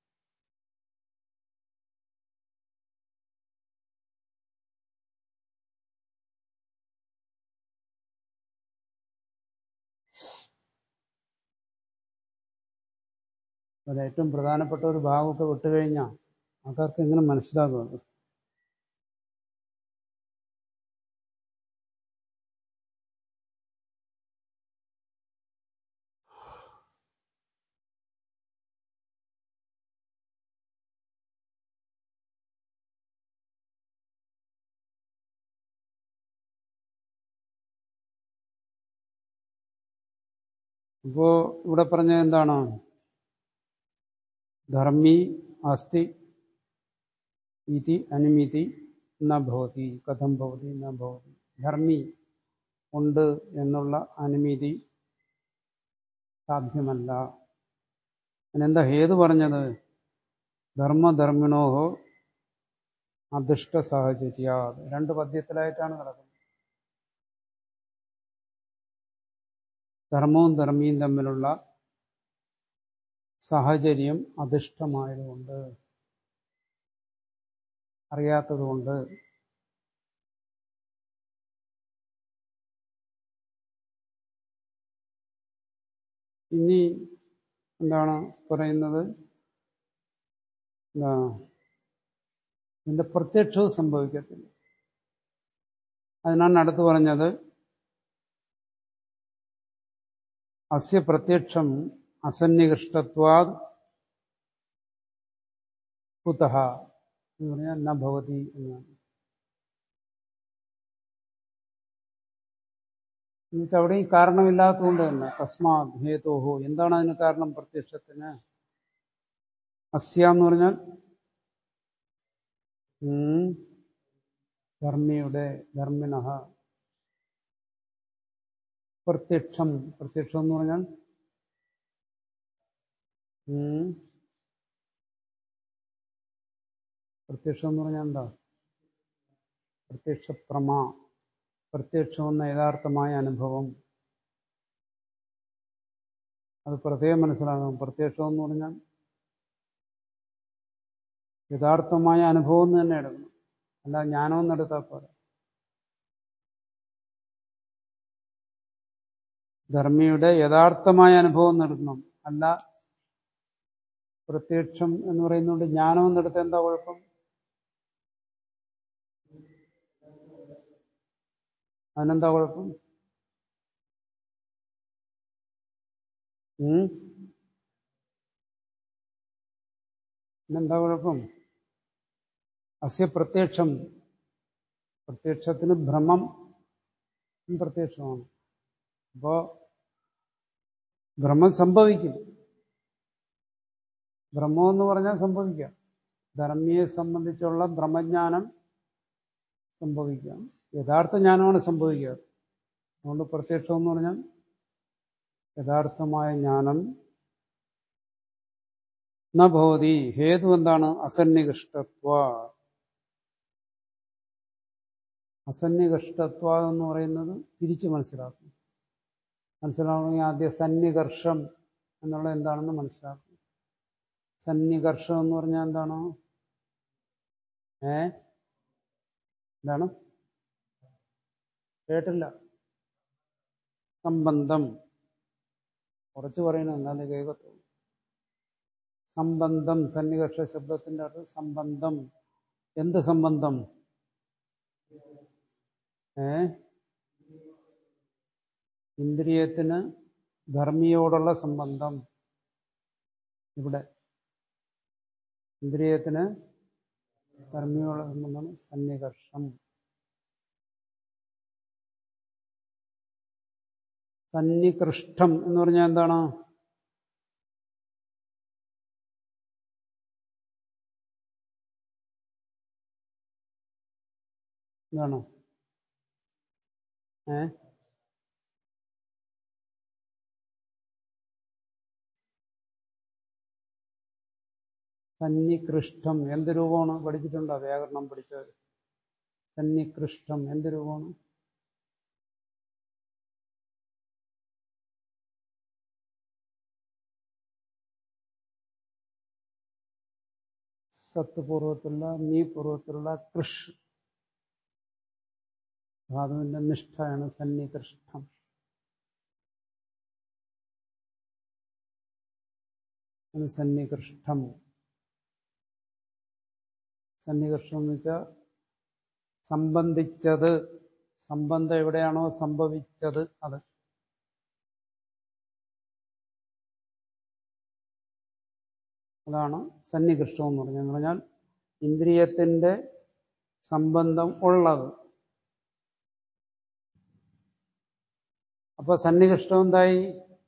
അതിൽ ഏറ്റവും പ്രധാനപ്പെട്ട ഒരു ഭാഗമൊക്കെ വിട്ടുകഴിഞ്ഞാൽ ആൾക്കാർക്ക് എങ്ങനെ മനസ്സിലാകും അത് ഇപ്പോ ഇവിടെ പറഞ്ഞ എന്താണ് ധർമ്മി അസ്തി ഇതി അനുമിതി ന ഭവതി കഥം ഭവതി ന ഭവതി ധർമ്മി ഉണ്ട് എന്നുള്ള അനുമതി സാധ്യമല്ല അതിനെന്താ ഹേതു പറഞ്ഞത് ധർമ്മധർമ്മിണോഹോ അദൃഷ്ട സാഹചര്യ രണ്ട് പദ്യത്തിലായിട്ടാണ് കിടക്കുന്നത് ധർമ്മവും ധർമ്മിയും തമ്മിലുള്ള സാഹചര്യം അധിഷ്ഠമായതുകൊണ്ട് അറിയാത്തതുകൊണ്ട് ഇനി എന്താണ് പറയുന്നത് എന്താ ഇതിന്റെ പ്രത്യക്ഷവും സംഭവിക്കത്തില്ല അതിനാണ് അടുത്ത് പറഞ്ഞത് അസ്യ പ്രത്യക്ഷം അസന്നികൃഷ്ടത്വാത് കുതഹ എന്ന് പറഞ്ഞാൽ ന ഭവതി എന്നാണ് എന്നുവെച്ചാൽ അവിടെയും കാരണമില്ലാത്തതുകൊണ്ട് തന്നെ തസ്മാത് ഹേതോഹോ എന്താണ് അതിന് കാരണം പ്രത്യക്ഷത്തിന് അസ്യ എന്ന് പറഞ്ഞാൽ ഉം, ധർമ്മിയുടെ ധർമ്മിണ പ്രത്യക്ഷം പ്രത്യക്ഷം എന്ന് പറഞ്ഞാൽ ഉം, പ്രത്യക്ഷം എന്ന് പറഞ്ഞാൽ എന്താ പ്രത്യക്ഷ പ്രമാ പ്രത്യക്ഷം എന്ന യഥാർത്ഥമായ അനുഭവം അത് പ്രത്യേകം മനസ്സിലാകും പ്രത്യക്ഷം എന്ന് പറഞ്ഞാൽ യഥാർത്ഥമായ അനുഭവം എന്ന് തന്നെ എടുക്കണം അല്ല ജ്ഞാനമെന്ന് എടുത്താൽ പോരാ ധർമ്മിയുടെ യഥാർത്ഥമായ അനുഭവം നടത്തണം അല്ല പ്രത്യക്ഷം എന്ന് പറയുന്നതുകൊണ്ട് ജ്ഞാനം എന്നെടുത്ത് എന്താ കുഴപ്പം അതിനെന്താ കുഴപ്പം ഉം? പിന്നെന്താ കുഴപ്പം അസ്യ പ്രത്യക്ഷം പ്രത്യക്ഷത്തിന് ഭ്രമം പ്രത്യക്ഷമാണ് അപ്പോ ഭ്രമം സംഭവിക്കും ഭ്രമം എന്ന് പറഞ്ഞാൽ സംഭവിക്കാം ധർമ്മിയെ സംബന്ധിച്ചുള്ള ഭ്രമജ്ഞാനം സംഭവിക്കാം യഥാർത്ഥ ജ്ഞാനമാണ് സംഭവിക്കാറ് അതുകൊണ്ട് പ്രത്യക്ഷം എന്ന് പറഞ്ഞാൽ യഥാർത്ഥമായ ജ്ഞാനം നഭവതി ഹേതു എന്താണ് അസന്നികൃഷ്ടത്വ അസന്നികർഷ്ടത്വ എന്ന് പറയുന്നത് തിരിച്ച് മനസ്സിലാക്കും മനസ്സിലാവണമെങ്കിൽ ആദ്യം സന്നികർഷം എന്നുള്ളത് എന്താണെന്ന് മനസ്സിലാക്കും സന്നികർഷം എന്ന് പറഞ്ഞാൽ എന്താണ് ഏ എന്താണ് കേട്ടില്ല സംബന്ധം കുറച്ച് പറയണം എന്നാലേ കേൾക്കത്തുള്ളൂ സംബന്ധം സന്നികർഷ ശബ്ദത്തിന്റെ അർത്ഥം സംബന്ധം എന്ത് സംബന്ധം ഏ ഇന്ദ്രിയത്തിന് ധർമ്മിയോടുള്ള സംബന്ധം ഇവിടെ ഇന്ദ്രിയത്തിന് ധർമ്മിയോടുള്ള സംബന്ധമാണ് സന്നികർഷം സന്നികൃഷ്ടം എന്ന് പറഞ്ഞാൽ എന്താണ് എന്താണ് ഏ സന്നികൃഷ്ടം എന്ത് രൂപമാണ് പഠിച്ചിട്ടുണ്ടോ വ്യാകരണം പഠിച്ചവർ സന്നികൃഷ്ടം എന്ത് രൂപമാണ് സത്ത് പൂർവ്വത്തിലുള്ള നീ പൂർവ്വത്തിലുള്ള കൃഷ് ധാതുവിന്റെ നിഷ്ഠയാണ് സന്നികൃഷ്ടം സന്നികൃഷ്ടം സന്നികർഷം എന്ന് വെച്ചാൽ സംബന്ധിച്ചത് സംബന്ധം എവിടെയാണോ സംഭവിച്ചത് അത് അതാണ് സന്നികൃഷ്ടം എന്ന് പറഞ്ഞാൽ എന്ന് പറഞ്ഞാൽ ഇന്ദ്രിയത്തിന്റെ സംബന്ധം ഉള്ളത് അപ്പൊ സന്നികൃഷ്ടം എന്തായി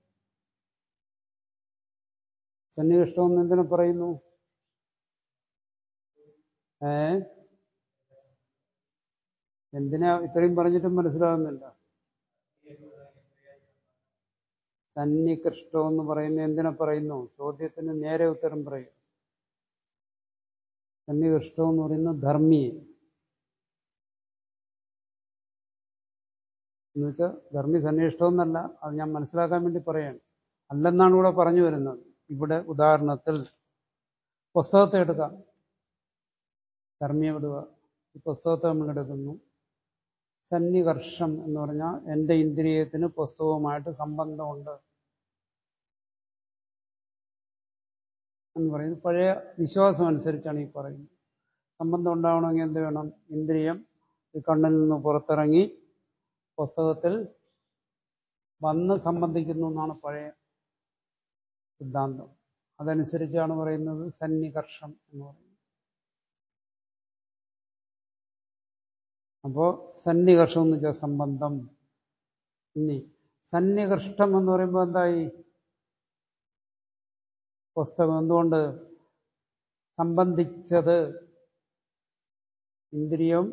സന്നികൃഷ്ടം എന്ന് എന്തിനു പറയുന്നു ഏ എന്തിനാ ഇത്രയും പറഞ്ഞിട്ടും മനസ്സിലാകുന്നില്ല സന്നികൃഷ്ടം എന്ന് പറയുന്ന എന്തിനെ പറയുന്നു ചോദ്യത്തിന് നേരെ ഉത്തരം പറയും സന്നികൃഷ്ടം എന്ന് പറയുന്ന ധർമ്മിയെ എന്ന് വെച്ചാൽ ധർമ്മി സന്നിഷ്ടം എന്നല്ല അത് ഞാൻ മനസ്സിലാക്കാൻ വേണ്ടി പറയാണ് അല്ലെന്നാണ് ഇവിടെ പറഞ്ഞു വരുന്നത് ഇവിടെ ഉദാഹരണത്തിൽ പുസ്തകത്തെ എടുക്കാം ധർമ്മിയെ വിടുക ഈ പുസ്തകത്തെ നമ്മൾ എടുക്കുന്നു സന്നികർഷം എന്ന് പറഞ്ഞാൽ എൻ്റെ ഇന്ദ്രിയത്തിന് പുസ്തകവുമായിട്ട് സംബന്ധമുണ്ട് എന്ന് പറയുന്നത് പഴയ വിശ്വാസം അനുസരിച്ചാണ് ഈ പറയുന്നത് സംബന്ധം ഉണ്ടാവണമെങ്കിൽ എന്ത് വേണം ഇന്ദ്രിയം ഈ കണ്ണിൽ നിന്ന് പുറത്തിറങ്ങി പുസ്തകത്തിൽ വന്ന് സംബന്ധിക്കുന്നു എന്നാണ് പഴയ സിദ്ധാന്തം അതനുസരിച്ചാണ് പറയുന്നത് സന്നികർഷം എന്ന് പറയുന്നത് അപ്പോ സന്നികർഷം എന്ന് വെച്ചാൽ സംബന്ധം ഇനി സന്നികൃഷ്ടം എന്ന് പറയുമ്പോൾ എന്തായി പുസ്തകം എന്തുകൊണ്ട് സംബന്ധിച്ചത് ഇന്ദ്രിയം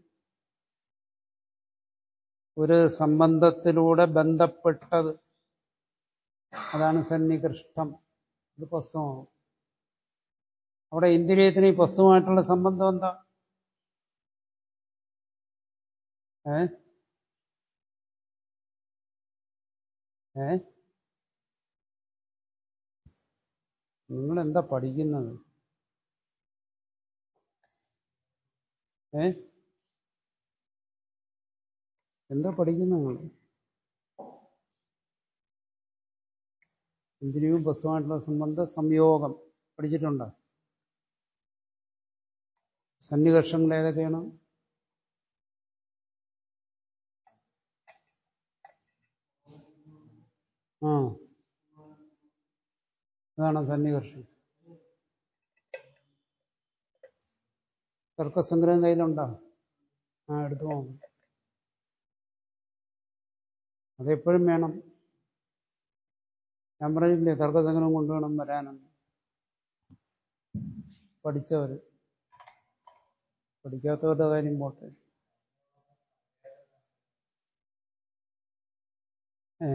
ഒരു സംബന്ധത്തിലൂടെ ബന്ധപ്പെട്ടത് അതാണ് സന്നികൃഷ്ടം ഇത് പുസ്തകമാവും അവിടെ ഇന്ദ്രിയത്തിന് ഈ പുസ്തകമായിട്ടുള്ള സംബന്ധം എന്താ ഏ ഏ നിങ്ങൾ എന്താ പഠിക്കുന്നത് ഏ എന്താ പഠിക്കുന്നത് നിങ്ങൾ ഇന്ദ്രിയവും ബസ്സുമായിട്ടുള്ള സംബന്ധ സംയോഗം പഠിച്ചിട്ടുണ്ടോ സന്നികർഷങ്ങൾ ഏതൊക്കെയാണ് ആ അതാണ് സന്നികർഷം തർക്കസംഗ്രഹം കയ്യിലുണ്ടോ ആ എടുത്തു പോകും അതെപ്പോഴും വേണം ഞാൻ പറഞ്ഞില്ലേ തർക്കസംഗ്രഹം കൊണ്ടുവേണം വരാനെന്ന് പഠിച്ചവർ പഠിക്കാത്തവരുടെ കാര്യം പോട്ടെ ഏ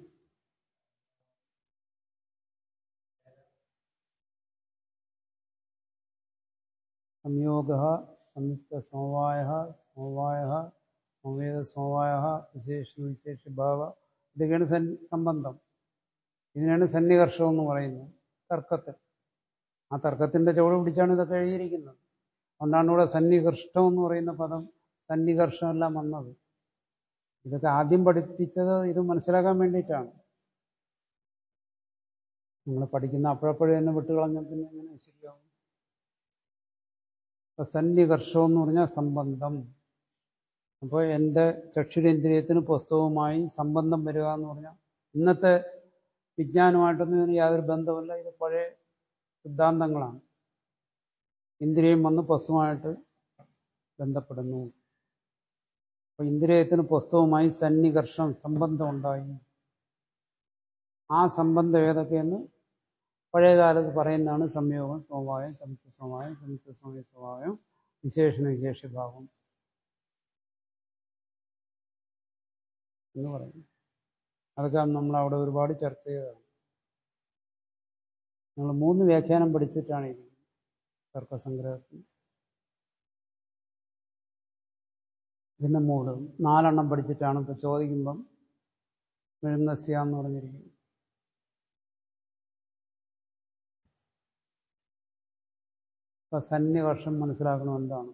സംയോഗ സംയുക്ത സമവായ സമവായ സംവേദ സമവായ വിശേഷ വിശേഷഭാവ ഇതൊക്കെയാണ് സൻ സംബന്ധം ഇതിനാണ് സന്നികർഷം എന്ന് പറയുന്നത് തർക്കത്തിൽ ആ തർക്കത്തിന്റെ ചുവട് പിടിച്ചാണ് ഇതൊക്കെ എഴുതിയിരിക്കുന്നത് അതുകൊണ്ടാണ് ഇവിടെ സന്നികർഷ്ടം എന്ന് പറയുന്ന പദം സന്നികർഷമെല്ലാം വന്നത് ഇതൊക്കെ ആദ്യം പഠിപ്പിച്ചത് ഇത് മനസ്സിലാക്കാൻ വേണ്ടിയിട്ടാണ് നിങ്ങൾ പഠിക്കുന്ന അപ്പോഴപ്പോഴും തന്നെ വിട്ടുകളഞ്ഞ പിന്നെ എങ്ങനെ ശരിയാവും അപ്പൊ സന്നികർഷം എന്ന് പറഞ്ഞാൽ സംബന്ധം അപ്പോൾ എൻ്റെ ചക്ഷുരേന്ദ്രിയത്തിന് പുസ്തകവുമായി സംബന്ധം വരിക എന്ന് പറഞ്ഞാൽ ഇന്നത്തെ വിജ്ഞാനമായിട്ടൊന്നും ഇതിന് യാതൊരു ബന്ധമില്ല ഇത് പഴയ സിദ്ധാന്തങ്ങളാണ് ഇന്ദ്രിയം വന്ന് പുസ്തകമായിട്ട് ബന്ധപ്പെടുന്നു അപ്പൊ ഇന്ദ്രിയത്തിന് പുസ്തകവുമായി സന്നികർഷം സംബന്ധം ഉണ്ടായി ആ സംബന്ധം ഏതൊക്കെയെന്ന് പഴയ കാലത്ത് പറയുന്നതാണ് സംയോഗം സ്വഭാവം സമിത്വ സ്വഭാവം സമിത്വ സമയ സ്വഭാവം വിശേഷണ വിശേഷഭാവം എന്ന് പറയുന്നു അതൊക്കെ നമ്മൾ അവിടെ ഒരുപാട് ചർച്ച ചെയ്തതാണ് നമ്മൾ മൂന്ന് വ്യാഖ്യാനം പഠിച്ചിട്ടാണ് ഇരിക്കുന്നത് തർക്കസംഗ്രഹത്തിൽ പിന്നെ മൂന്ന് നാലെണ്ണം പഠിച്ചിട്ടാണ് ഇപ്പൊ ചോദിക്കുമ്പം മെഴുങ്ങസ്യ എന്ന് പറഞ്ഞിരിക്കുന്നത് ഇപ്പൊ സന്നിവർഷം മനസ്സിലാക്കണം എന്താണ്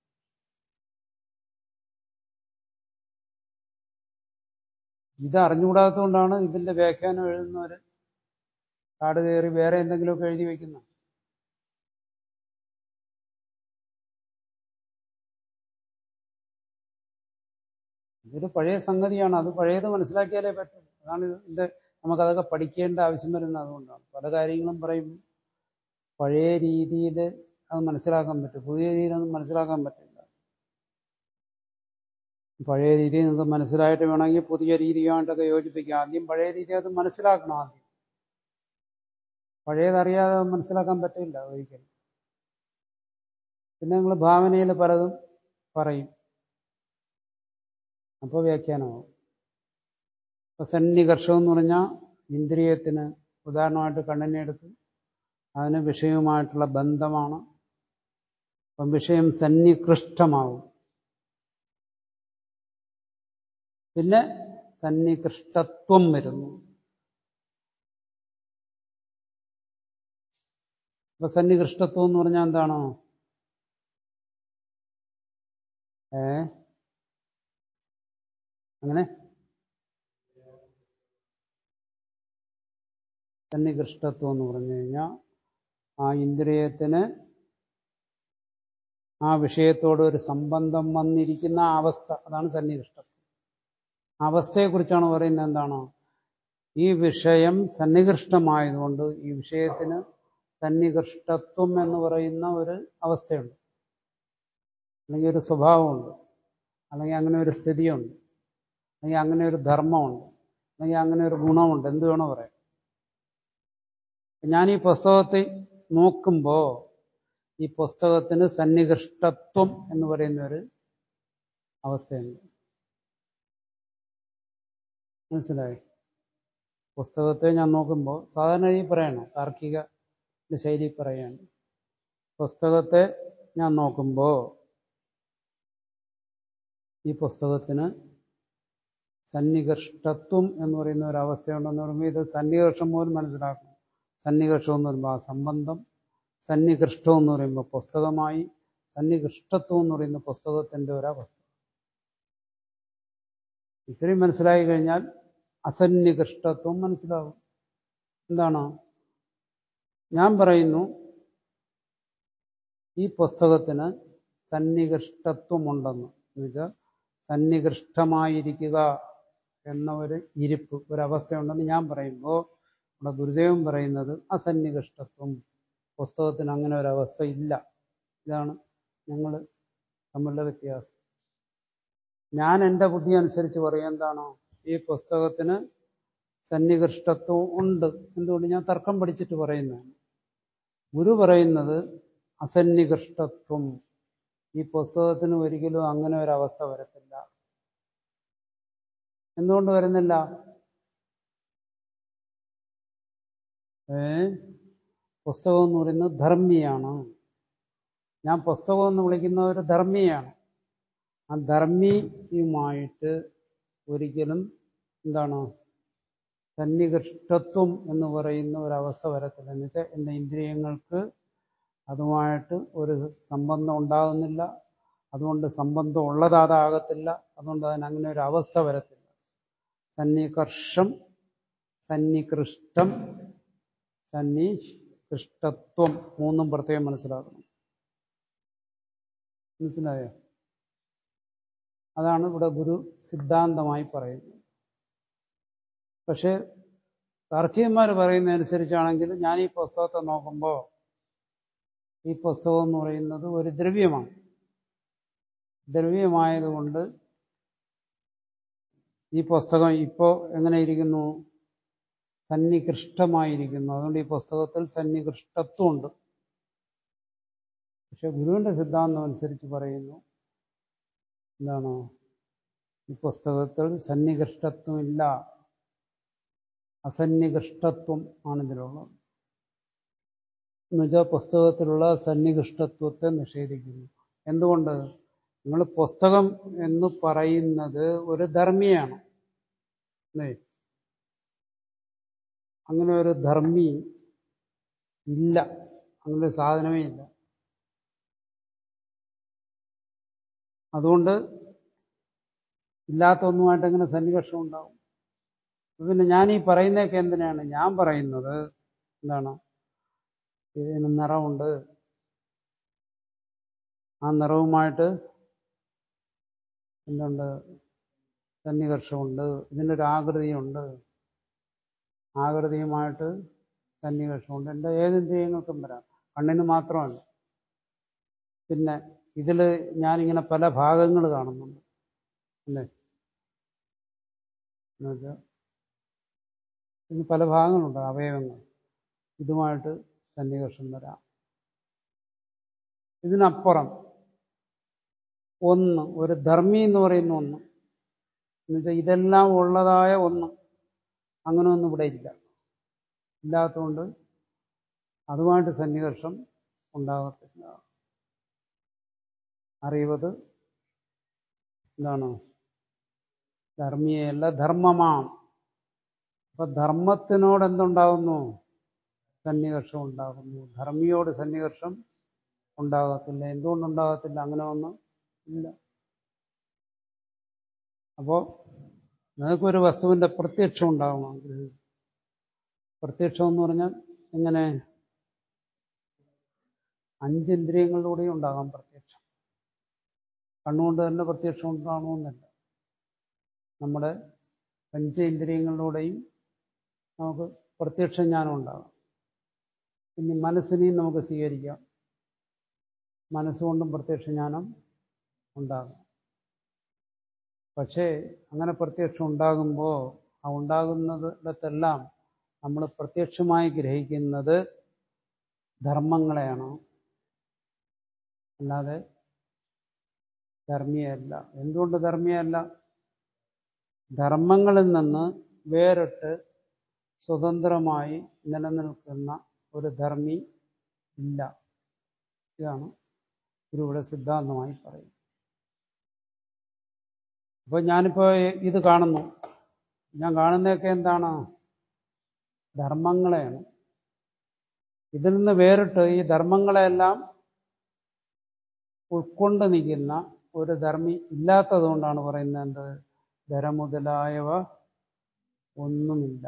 ഇത് അറിഞ്ഞുകൂടാത്തതുകൊണ്ടാണ് ഇതിന്റെ വ്യാഖ്യാനം എഴുതുന്നവര് കാട് കയറി വേറെ എന്തെങ്കിലുമൊക്കെ എഴുതി വെക്കുന്നത് ഇതൊരു പഴയ സംഗതിയാണ് അത് പഴയത് മനസ്സിലാക്കിയാലേ പറ്റും അതാണ് ഇതിന്റെ നമുക്കതൊക്കെ പഠിക്കേണ്ട ആവശ്യം വരുന്നത് അതുകൊണ്ടാണ് പല കാര്യങ്ങളും പറയും പഴയ രീതിയിൽ അത് മനസ്സിലാക്കാൻ പറ്റും പുതിയ രീതിയിലൊന്നും മനസ്സിലാക്കാൻ പറ്റില്ല പഴയ രീതി നിങ്ങൾക്ക് മനസ്സിലായിട്ട് വേണമെങ്കിൽ പുതിയ രീതിയുമായിട്ടൊക്കെ യോജിപ്പിക്കാം ആദ്യം പഴയ രീതി അത് മനസ്സിലാക്കണം ആദ്യം പഴയതറിയാതെ മനസ്സിലാക്കാൻ പറ്റില്ല ഒരിക്കലും പിന്നെ നിങ്ങൾ ഭാവനയിൽ പലതും പറയും അപ്പോൾ വ്യാഖ്യാനമാവും ഇപ്പൊ സന്നികർഷം എന്ന് പറഞ്ഞാൽ ഇന്ദ്രിയത്തിന് ഉദാഹരണമായിട്ട് കണ്ണിനെ എടുത്ത് അതിന് വിഷയവുമായിട്ടുള്ള ബന്ധമാണ് അപ്പം വിഷയം സന്നികൃഷ്ടമാവും പിന്നെ സന്നികൃഷ്ടത്വം വരുന്നു അപ്പൊ സന്നികൃഷ്ടത്വം എന്ന് പറഞ്ഞാൽ എന്താണോ ഏ അങ്ങനെ സന്നികൃഷ്ടത്വം എന്ന് പറഞ്ഞു കഴിഞ്ഞാൽ ആ ഇന്ദ്രിയത്തിന് ആ വിഷയത്തോട് ഒരു സംബന്ധം വന്നിരിക്കുന്ന അവസ്ഥ അതാണ് സന്നികൃഷ്ടത്വം അവസ്ഥയെക്കുറിച്ചാണ് പറയുന്നത് എന്താണോ ഈ വിഷയം സന്നികൃഷ്ടമായതുകൊണ്ട് ഈ വിഷയത്തിന് സന്നികൃഷ്ടത്വം എന്ന് പറയുന്ന ഒരു അവസ്ഥയുണ്ട് അല്ലെങ്കിൽ ഒരു സ്വഭാവമുണ്ട് അല്ലെങ്കിൽ അങ്ങനെ ഒരു സ്ഥിതിയുണ്ട് അല്ലെങ്കിൽ അങ്ങനെ ഒരു ധർമ്മമുണ്ട് അല്ലെങ്കിൽ അങ്ങനെ ഒരു ഗുണമുണ്ട് എന്ത് വേണോ പറയാം ഞാൻ ഈ പുസ്തകത്തെ നോക്കുമ്പോൾ ഈ പുസ്തകത്തിന് സന്നികൃഷ്ടത്വം എന്ന് പറയുന്ന ഒരു അവസ്ഥയുണ്ട് മനസ്സിലായി പുസ്തകത്തെ ഞാൻ നോക്കുമ്പോൾ സാധാരണ ഈ പറയണം താർക്കിക ശൈലി പറയാണ് പുസ്തകത്തെ ഞാൻ നോക്കുമ്പോൾ ഈ പുസ്തകത്തിന് സന്നികർഷ്ടത്വം എന്ന് പറയുന്ന ഒരു അവസ്ഥയുണ്ടെന്ന് പറയുമ്പോൾ ഇത് സന്നികർഷം പോലും മനസ്സിലാക്കണം സന്നികർഷം എന്ന് പറയുമ്പോൾ ആ സംബന്ധം സന്നികൃഷ്ടം എന്ന് പറയുമ്പോൾ പുസ്തകമായി സന്നികൃഷ്ടത്വം എന്ന് പറയുന്ന പുസ്തകത്തിന്റെ ഒരവസ്ഥ ഇത്രയും മനസ്സിലായി കഴിഞ്ഞാൽ അസന്നികൃഷ്ടത്വം മനസ്സിലാവും എന്താണ് ഞാൻ പറയുന്നു ഈ പുസ്തകത്തിന് സന്നികൃഷ്ടത്വമുണ്ടെന്ന് എന്നുവെച്ചാൽ സന്നികൃഷ്ടമായിരിക്കുക എന്ന ഒരു ഇരിപ്പ് ഒരവസ്ഥയുണ്ടെന്ന് ഞാൻ പറയുമ്പോൾ നമ്മുടെ ഗുരുദേവൻ പറയുന്നത് അസന്നികൃഷ്ടത്വം പുസ്തകത്തിന് അങ്ങനെ ഒരവസ്ഥ ഇല്ല ഇതാണ് ഞങ്ങൾ തമ്മിലുള്ള വ്യത്യാസം ഞാൻ എൻ്റെ ബുദ്ധി അനുസരിച്ച് പറയും എന്താണോ ഈ പുസ്തകത്തിന് സന്നികൃഷ്ടത്വം ഉണ്ട് എന്തുകൊണ്ട് ഞാൻ തർക്കം പഠിച്ചിട്ട് പറയുന്നതാണ് ഗുരു പറയുന്നത് അസന്നികൃഷ്ടത്വം ഈ പുസ്തകത്തിന് ഒരിക്കലും അങ്ങനെ ഒരു അവസ്ഥ വരത്തില്ല എന്തുകൊണ്ട് വരുന്നില്ല ഏ പുസ്തകം എന്ന് പറയുന്നത് ധർമ്മിയാണ് ഞാൻ പുസ്തകം എന്ന് വിളിക്കുന്ന ഒരു ധർമ്മിയാണ് ആ ധർമ്മിയുമായിട്ട് ഒരിക്കലും എന്താണ് സന്നികൃഷ്ടത്വം എന്ന് പറയുന്ന ഒരവസ്ഥ വരത്തില്ല എന്ന് വെച്ചാൽ എൻ്റെ ഇന്ദ്രിയങ്ങൾക്ക് അതുമായിട്ട് ഒരു സംബന്ധം ഉണ്ടാകുന്നില്ല അതുകൊണ്ട് സംബന്ധം ഉള്ളതാതാകത്തില്ല അതുകൊണ്ട് അതിന് അങ്ങനെ ഒരു അവസ്ഥ വരത്തില്ല സന്നികർഷം സന്നികൃഷ്ടം സന്നികൃഷ്ടത്വം മൂന്നും പ്രത്യേകം മനസ്സിലാക്കണം മനസ്സിലായോ അതാണ് ഇവിടെ ഗുരു സിദ്ധാന്തമായി പറയുന്നത് പക്ഷെ താർക്കികന്മാർ പറയുന്നതനുസരിച്ചാണെങ്കിൽ ഞാൻ ഈ പുസ്തകത്തെ നോക്കുമ്പോൾ ഈ പുസ്തകം എന്ന് പറയുന്നത് ഒരു ദ്രവ്യമാണ് ദ്രവ്യമായതുകൊണ്ട് ഈ പുസ്തകം ഇപ്പോൾ എങ്ങനെ ഇരിക്കുന്നു സന്നികൃഷ്ടമായിരിക്കുന്നു അതുകൊണ്ട് ഈ പുസ്തകത്തിൽ സന്നികൃഷ്ടത്വമുണ്ട് പക്ഷെ ഗുരുവിന്റെ സിദ്ധാന്തം അനുസരിച്ച് പറയുന്നു എന്താണ് ഈ പുസ്തകത്തിൽ സന്നികൃഷ്ടത്വമില്ല അസന്നികൃഷ്ടത്വം ആണ് ഇതിലുള്ളത് എന്നുവെച്ചാൽ പുസ്തകത്തിലുള്ള സന്നികൃഷ്ടത്വത്തെ നിഷേധിക്കുന്നു എന്തുകൊണ്ട് നിങ്ങൾ പുസ്തകം എന്ന് പറയുന്നത് ഒരു ധർമ്മിയാണ് അല്ലേ അങ്ങനെ ഒരു ധർമ്മി ഇല്ല അങ്ങനെ ഒരു സാധനമേ ഇല്ല അതുകൊണ്ട് ഇല്ലാത്ത ഒന്നുമായിട്ട് എങ്ങനെ സന്നികർഷം ഉണ്ടാവും പിന്നെ ഞാൻ ഈ പറയുന്നതൊക്കെ എന്തിനാണ് ഞാൻ പറയുന്നത് എന്താണ് ഇതിന് നിറമുണ്ട് ആ നിറവുമായിട്ട് എന്തുണ്ട് സന്നികർഷമുണ്ട് ഇതിനൊരു ആകൃതിയുണ്ട് ആകൃതിയുമായിട്ട് സന്നികർഷമുണ്ട് എൻ്റെ ഏതിന്ദ്രിയങ്ങൾക്കും വരാം കണ്ണിന് മാത്രമല്ല പിന്നെ ഇതിൽ ഞാനിങ്ങനെ പല ഭാഗങ്ങൾ കാണുന്നുണ്ട് അല്ലേ എന്നുവെച്ചാൽ ഇതിന് പല ഭാഗങ്ങളുണ്ട് അവയവങ്ങൾ ഇതുമായിട്ട് സന്നികർഷം വരാം ഇതിനപ്പുറം ഒന്ന് ഒരു ധർമ്മി എന്ന് പറയുന്ന ഒന്ന് എന്നുവെച്ചാൽ ഇതെല്ലാം ഉള്ളതായ ഒന്ന് അങ്ങനെ ഒന്നും ഇവിടെ ഇല്ല ഇല്ലാത്തതുകൊണ്ട് അതുമായിട്ട് സന്നികർഷം ഉണ്ടാകത്തില്ല അറിവത് എന്താണ് ധർമ്മിയല്ല ധർമ്മമാം അപ്പൊ ധർമ്മത്തിനോട് എന്തുണ്ടാകുന്നു സന്നികർഷം ഉണ്ടാകുന്നു ധർമ്മിയോട് സന്നികർഷം ഉണ്ടാകത്തില്ല എന്തുകൊണ്ടുണ്ടാകത്തില്ല അങ്ങനെ ഒന്നും ഇല്ല അപ്പോ നിങ്ങൾക്കൊരു വസ്തുവിന്റെ പ്രത്യക്ഷം ഉണ്ടാകണമെങ്കിൽ പ്രത്യക്ഷം എന്ന് പറഞ്ഞാൽ എങ്ങനെ അഞ്ചിന്ദ്രിയങ്ങളിലൂടെയും ഉണ്ടാകാം പ്രത്യക്ഷം കണ്ണുകൊണ്ട് തന്നെ പ്രത്യക്ഷം ഉണ്ടാകണമെന്നില്ല നമ്മുടെ പഞ്ചേന്ദ്രിയങ്ങളിലൂടെയും നമുക്ക് പ്രത്യക്ഷ ജ്ഞാനം ഉണ്ടാകാം ഇനി മനസ്സിനെയും നമുക്ക് സ്വീകരിക്കാം മനസ്സുകൊണ്ടും പ്രത്യക്ഷ ജ്ഞാനം ഉണ്ടാകും പക്ഷേ അങ്ങനെ പ്രത്യക്ഷം ഉണ്ടാകുമ്പോൾ ആ ഉണ്ടാകുന്നിടത്തെല്ലാം നമ്മൾ പ്രത്യക്ഷമായി ഗ്രഹിക്കുന്നത് ധർമ്മങ്ങളെയാണ് അല്ലാതെ ധർമ്മിയല്ല എന്തുകൊണ്ട് ധർമ്മിയല്ല ധർമ്മങ്ങളിൽ നിന്ന് വേറിട്ട് സ്വതന്ത്രമായി നിലനിൽക്കുന്ന ഒരു ധർമ്മി ഇല്ല ഇതാണ് ഗുരുവിടെ സിദ്ധാന്തമായി പറയുന്നത് അപ്പൊ ഞാനിപ്പോ ഇത് കാണുന്നു ഞാൻ കാണുന്നതൊക്കെ എന്താണ് ധർമ്മങ്ങളെയാണ് ഇതിൽ നിന്ന് വേറിട്ട് ഈ ധർമ്മങ്ങളെല്ലാം ഉൾക്കൊണ്ട് നിൽക്കുന്ന ഒരു ധർമ്മി ഇല്ലാത്തതുകൊണ്ടാണ് പറയുന്നത് എന്ത് ധര മുതലായവ ഒന്നുമില്ല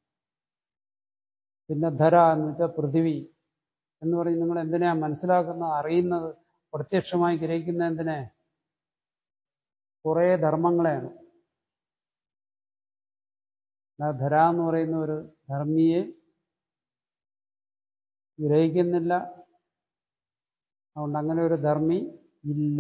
പിന്നെ ധര എന്ന് വെച്ചാൽ പൃഥിവി എന്ന് പറയും നിങ്ങൾ എന്തിനാ മനസ്സിലാക്കുന്നത് അറിയുന്നത് പ്രത്യക്ഷമായി ഗ്രഹിക്കുന്ന എന്തിനെ കുറേ ധർമ്മങ്ങളെയാണ് ധര എന്ന് പറയുന്ന ഒരു ധർമ്മിയെ ഗ്രഹിക്കുന്നില്ല അതുകൊണ്ട് അങ്ങനെ ഒരു ധർമ്മി ഇല്ല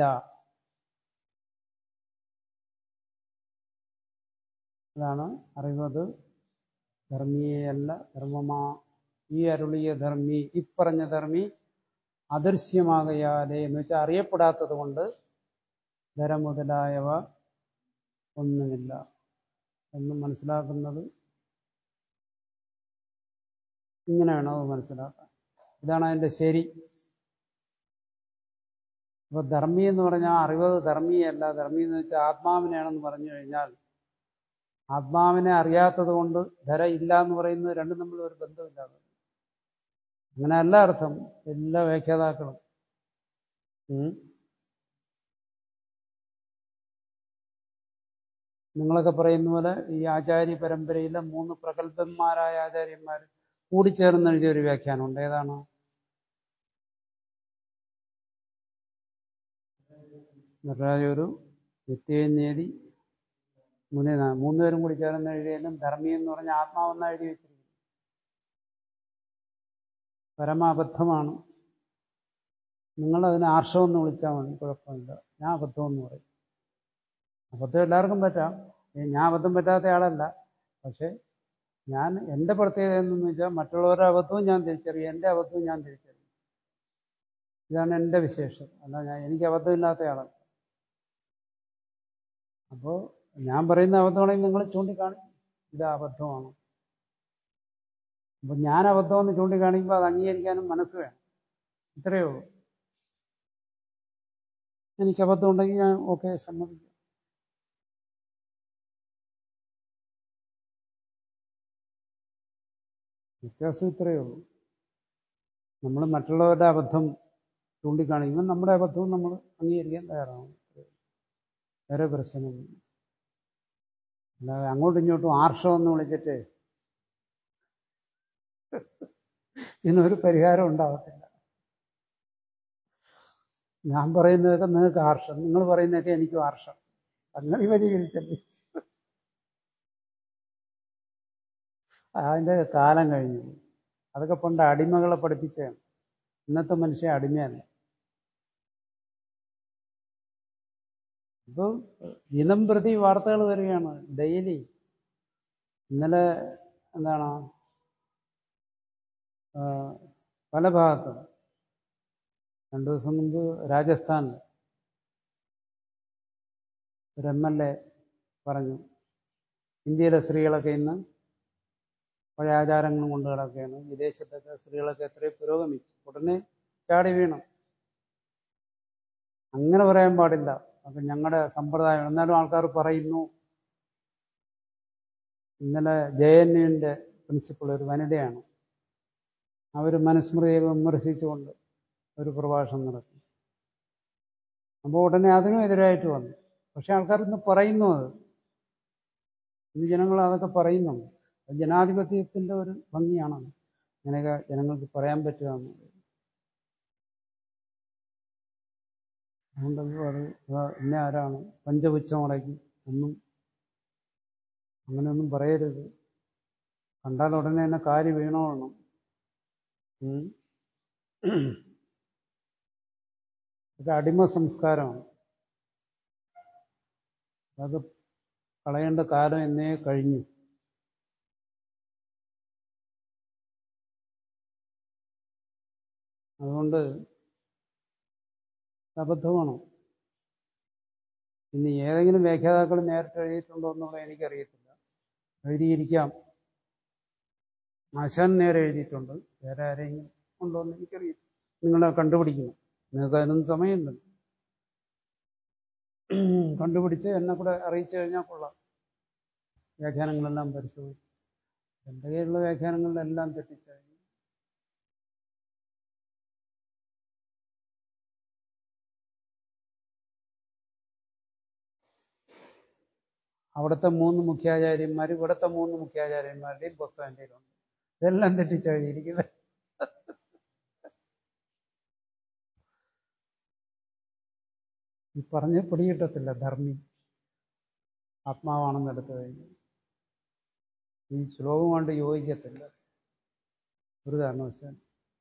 അതാണ് അറിവത് ധർമ്മിയല്ല ധർമ്മമാ ഈ അരുളിയ ധർമ്മി ഇപ്പറഞ്ഞ ധർമ്മി അദൃശ്യമാകയാലേ എന്ന് വെച്ചാൽ അറിയപ്പെടാത്തത് കൊണ്ട് ധര മുതലായവ ഒന്നുമില്ല എന്ന് മനസ്സിലാക്കുന്നത് ഇങ്ങനെ വേണം അത് മനസ്സിലാക്കാൻ ഇതാണ് അതിൻ്റെ ശരി അപ്പൊ ധർമ്മി എന്ന് പറഞ്ഞാൽ അറിവത് ധർമ്മിയല്ല ധർമ്മി എന്ന് വെച്ചാൽ ആത്മാവിനെയാണെന്ന് പറഞ്ഞു കഴിഞ്ഞാൽ ആത്മാവിനെ അറിയാത്തത് കൊണ്ട് ധര ഇല്ല എന്ന് പറയുന്നത് രണ്ടും തമ്മിൽ ഒരു ബന്ധമില്ലാതെ അങ്ങനെയല്ല അർത്ഥം എല്ലാ വ്യാഖ്യാതാക്കളും ഉം. നിങ്ങളൊക്കെ പറയുന്ന പോലെ ഈ ആചാര്യ പരമ്പരയിലെ മൂന്ന് പ്രഗത്ഭന്മാരായ ആചാര്യന്മാർ കൂടിച്ചേർന്ന് എഴുതിയ ഒരു വ്യാഖ്യാനമുണ്ട് ഏതാണ് നടരാജൊരു നിത്യനേതി മുനി മൂന്നുപേരും കൂടി ചേർന്ന് എഴുതിയാലും ധർമ്മി എന്ന് പറഞ്ഞ ആത്മാവെന്ന് എഴുതി വെച്ചിരിക്കുന്നു പരമാബദ്ധമാണ് നിങ്ങളതിനെ ആർഷമെന്ന് വിളിച്ചാൽ മതി കുഴപ്പമില്ല ഞാൻ അബദ്ധമെന്ന് പറയും അബദ്ധം എല്ലാവർക്കും പറ്റാം ഏ, ഞാൻ അബദ്ധം പറ്റാത്ത ആളല്ല പക്ഷെ ഞാൻ എൻ്റെ പ്രത്യേകത എന്തെന്ന് വെച്ചാൽ മറ്റുള്ളവരുടെ അബദ്ധവും ഞാൻ തിരിച്ചറിയും എൻ്റെ അബദ്ധവും ഞാൻ തിരിച്ചറിയും ഇതാണ് എൻ്റെ വിശേഷം അല്ല ഞാൻ എനിക്ക് അബദ്ധമില്ലാത്ത ആളല്ല അപ്പോൾ ഞാൻ പറയുന്ന അബദ്ധമാണെങ്കിൽ നിങ്ങൾ ചൂണ്ടിക്കാണിക്കും ഇത് അബദ്ധമാണ് അപ്പം ഞാൻ അബദ്ധമെന്ന് ചൂണ്ടിക്കാണിക്കുമ്പോൾ അത് അംഗീകരിക്കാനും മനസ്സ് വേണം ഇത്രയേ ഉള്ളൂ എനിക്ക് അബദ്ധം ഉണ്ടെങ്കിൽ ഞാൻ ഓക്കെ സമ്മതിക്കും വ്യത്യാസം ഇത്രയേ ഉള്ളൂ നമ്മൾ മറ്റുള്ളവരുടെ അബദ്ധം ചൂണ്ടിക്കാണിക്കുമ്പോൾ നമ്മുടെ അബദ്ധവും നമ്മൾ അംഗീകരിക്കാൻ തയ്യാറാണ് വേറെ പ്രശ്നമൊന്നും അല്ലാതെ അങ്ങോട്ടും ഇങ്ങോട്ടും ആർഷമെന്ന് വിളിച്ചിട്ട് ഇതിനൊരു പരിഹാരം ഉണ്ടാകത്തില്ല ഞാൻ പറയുന്നതൊക്കെ നിങ്ങൾക്ക് ആർഷം നിങ്ങൾ പറയുന്നതൊക്കെ എനിക്കും ആർഷം അങ്ങനെ പരിഹരിച്ചല്ലേ അതിൻ്റെ കാലം കഴിഞ്ഞു അതൊക്കെ പണ്ട് അടിമകളെ പഠിപ്പിച്ചതാണ് ഇന്നത്തെ മനുഷ്യൻ അടിമയല്ല ഇപ്പോൾ ദിനം പ്രതി വാർത്തകൾ വരികയാണ് ഡെയിലി ഇന്നലെ എന്താണ് ആ, പല ഭാഗത്തും രണ്ടു ദിവസം മുമ്പ് രാജസ്ഥാനിൽ ഒരു എം എൽ എ പറഞ്ഞു ഇന്ത്യയിലെ സ്ത്രീകളൊക്കെ ഇന്ന് പഴയ ആചാരങ്ങളും കൊണ്ട് കിടക്കുകയാണ് വിദേശത്തൊക്കെ സ്ത്രീകളൊക്കെ എത്രയും പുരോഗമിച്ചു ഉടനെ ചാടി വീണു അങ്ങനെ പറയാൻ പാടില്ല അപ്പം ഞങ്ങളുടെ സമ്പ്രദായം എന്നാലും ആൾക്കാർ പറയുന്നു ഇന്നലെ ജെ എൻ യുവിൻ്റെ പ്രിൻസിപ്പൾ ഒരു വനിതയാണ് അവർ മനുസ്മൃതിയെ വിമർശിച്ചുകൊണ്ട് ഒരു പ്രഭാഷണം നടത്തി അപ്പോൾ ഉടനെ അതിനും എതിരായിട്ട് വന്നു പക്ഷെ ആൾക്കാർ ഇന്ന് പറയുന്നു അത് ഇന്ന് ജനങ്ങൾ അതൊക്കെ പറയുന്നുണ്ട് അത് ജനാധിപത്യത്തിൻ്റെ ഒരു ഭംഗിയാണ് ഇങ്ങനെയൊക്കെ ജനങ്ങൾക്ക് പറയാൻ പറ്റുക എന്നുള്ളത് അതുകൊണ്ട് അത് അത് ഇന്ന ആരാണ് പഞ്ചപുച്ഛമടക്കി ഒന്നും അങ്ങനെയൊന്നും പറയരുത് കണ്ടാൽ ഉടനെ തന്നെ കാരി വീണോളണം ഉം. ഇത് അടിമ സംസ്കാരമാണ് അത് കളയേണ്ട കാലം എന്നേ കഴിഞ്ഞു അതുകൊണ്ട് അബദ്ധമാണ് ഇനി ഏതെങ്കിലും വ്യാഖ്യാതാക്കൾ നേരിട്ട് എഴുതിയിട്ടുണ്ടോ എന്നുള്ളത് എനിക്കറിയത്തില്ല എഴുതിയിരിക്കാം ആശാൻ നേരെ എഴുതിയിട്ടുണ്ട് വേറെ ആരെങ്കിലും ഉണ്ടോ എന്ന് എനിക്കറിയില്ല നിങ്ങളെ കണ്ടുപിടിക്കണം നിങ്ങൾക്ക് അതിനൊന്നും സമയമുണ്ട് കണ്ടുപിടിച്ച് എന്നെ കൂടെ അറിയിച്ചു കഴിഞ്ഞാൽ കൊള്ളാം വ്യാഖ്യാനങ്ങളെല്ലാം പരിശോധിച്ചു എൻ്റെ കയ്യിലുള്ള വ്യാഖ്യാനങ്ങളിലെല്ലാം തെറ്റിച്ചു അവിടുത്തെ മൂന്ന് മുഖ്യാചാര്യന്മാർ ഇവിടുത്തെ മൂന്ന് മുഖ്യാചാര്യന്മാരുടെയും പുസ്തകം എൻ്റെ കയ്യിലുണ്ട് ഇതെല്ലാം തെറ്റിച്ചെഴുതിയിരിക്കുന്നത് ഈ പറഞ്ഞ് പിടികിട്ടത്തില്ല ധർമ്മി ആത്മാവാണെന്ന് എടുത്തു കഴിഞ്ഞു ഈ ശ്ലോകമായിട്ട് യോജിക്കത്തില്ല ഒരു കാരണവശാലും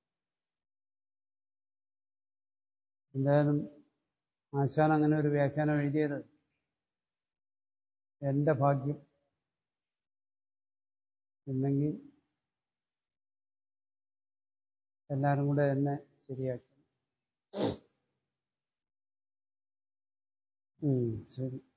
എന്തായാലും ആശാൻ അങ്ങനെ ഒരു വ്യാഖ്യാനം എഴുതിയത് എൻ്റെ ഭാഗ്യം ഇല്ലെങ്കിൽ എല്ലാവരും കൂടെ എന്നെ ശരിയാക്കി ഉം, ശരി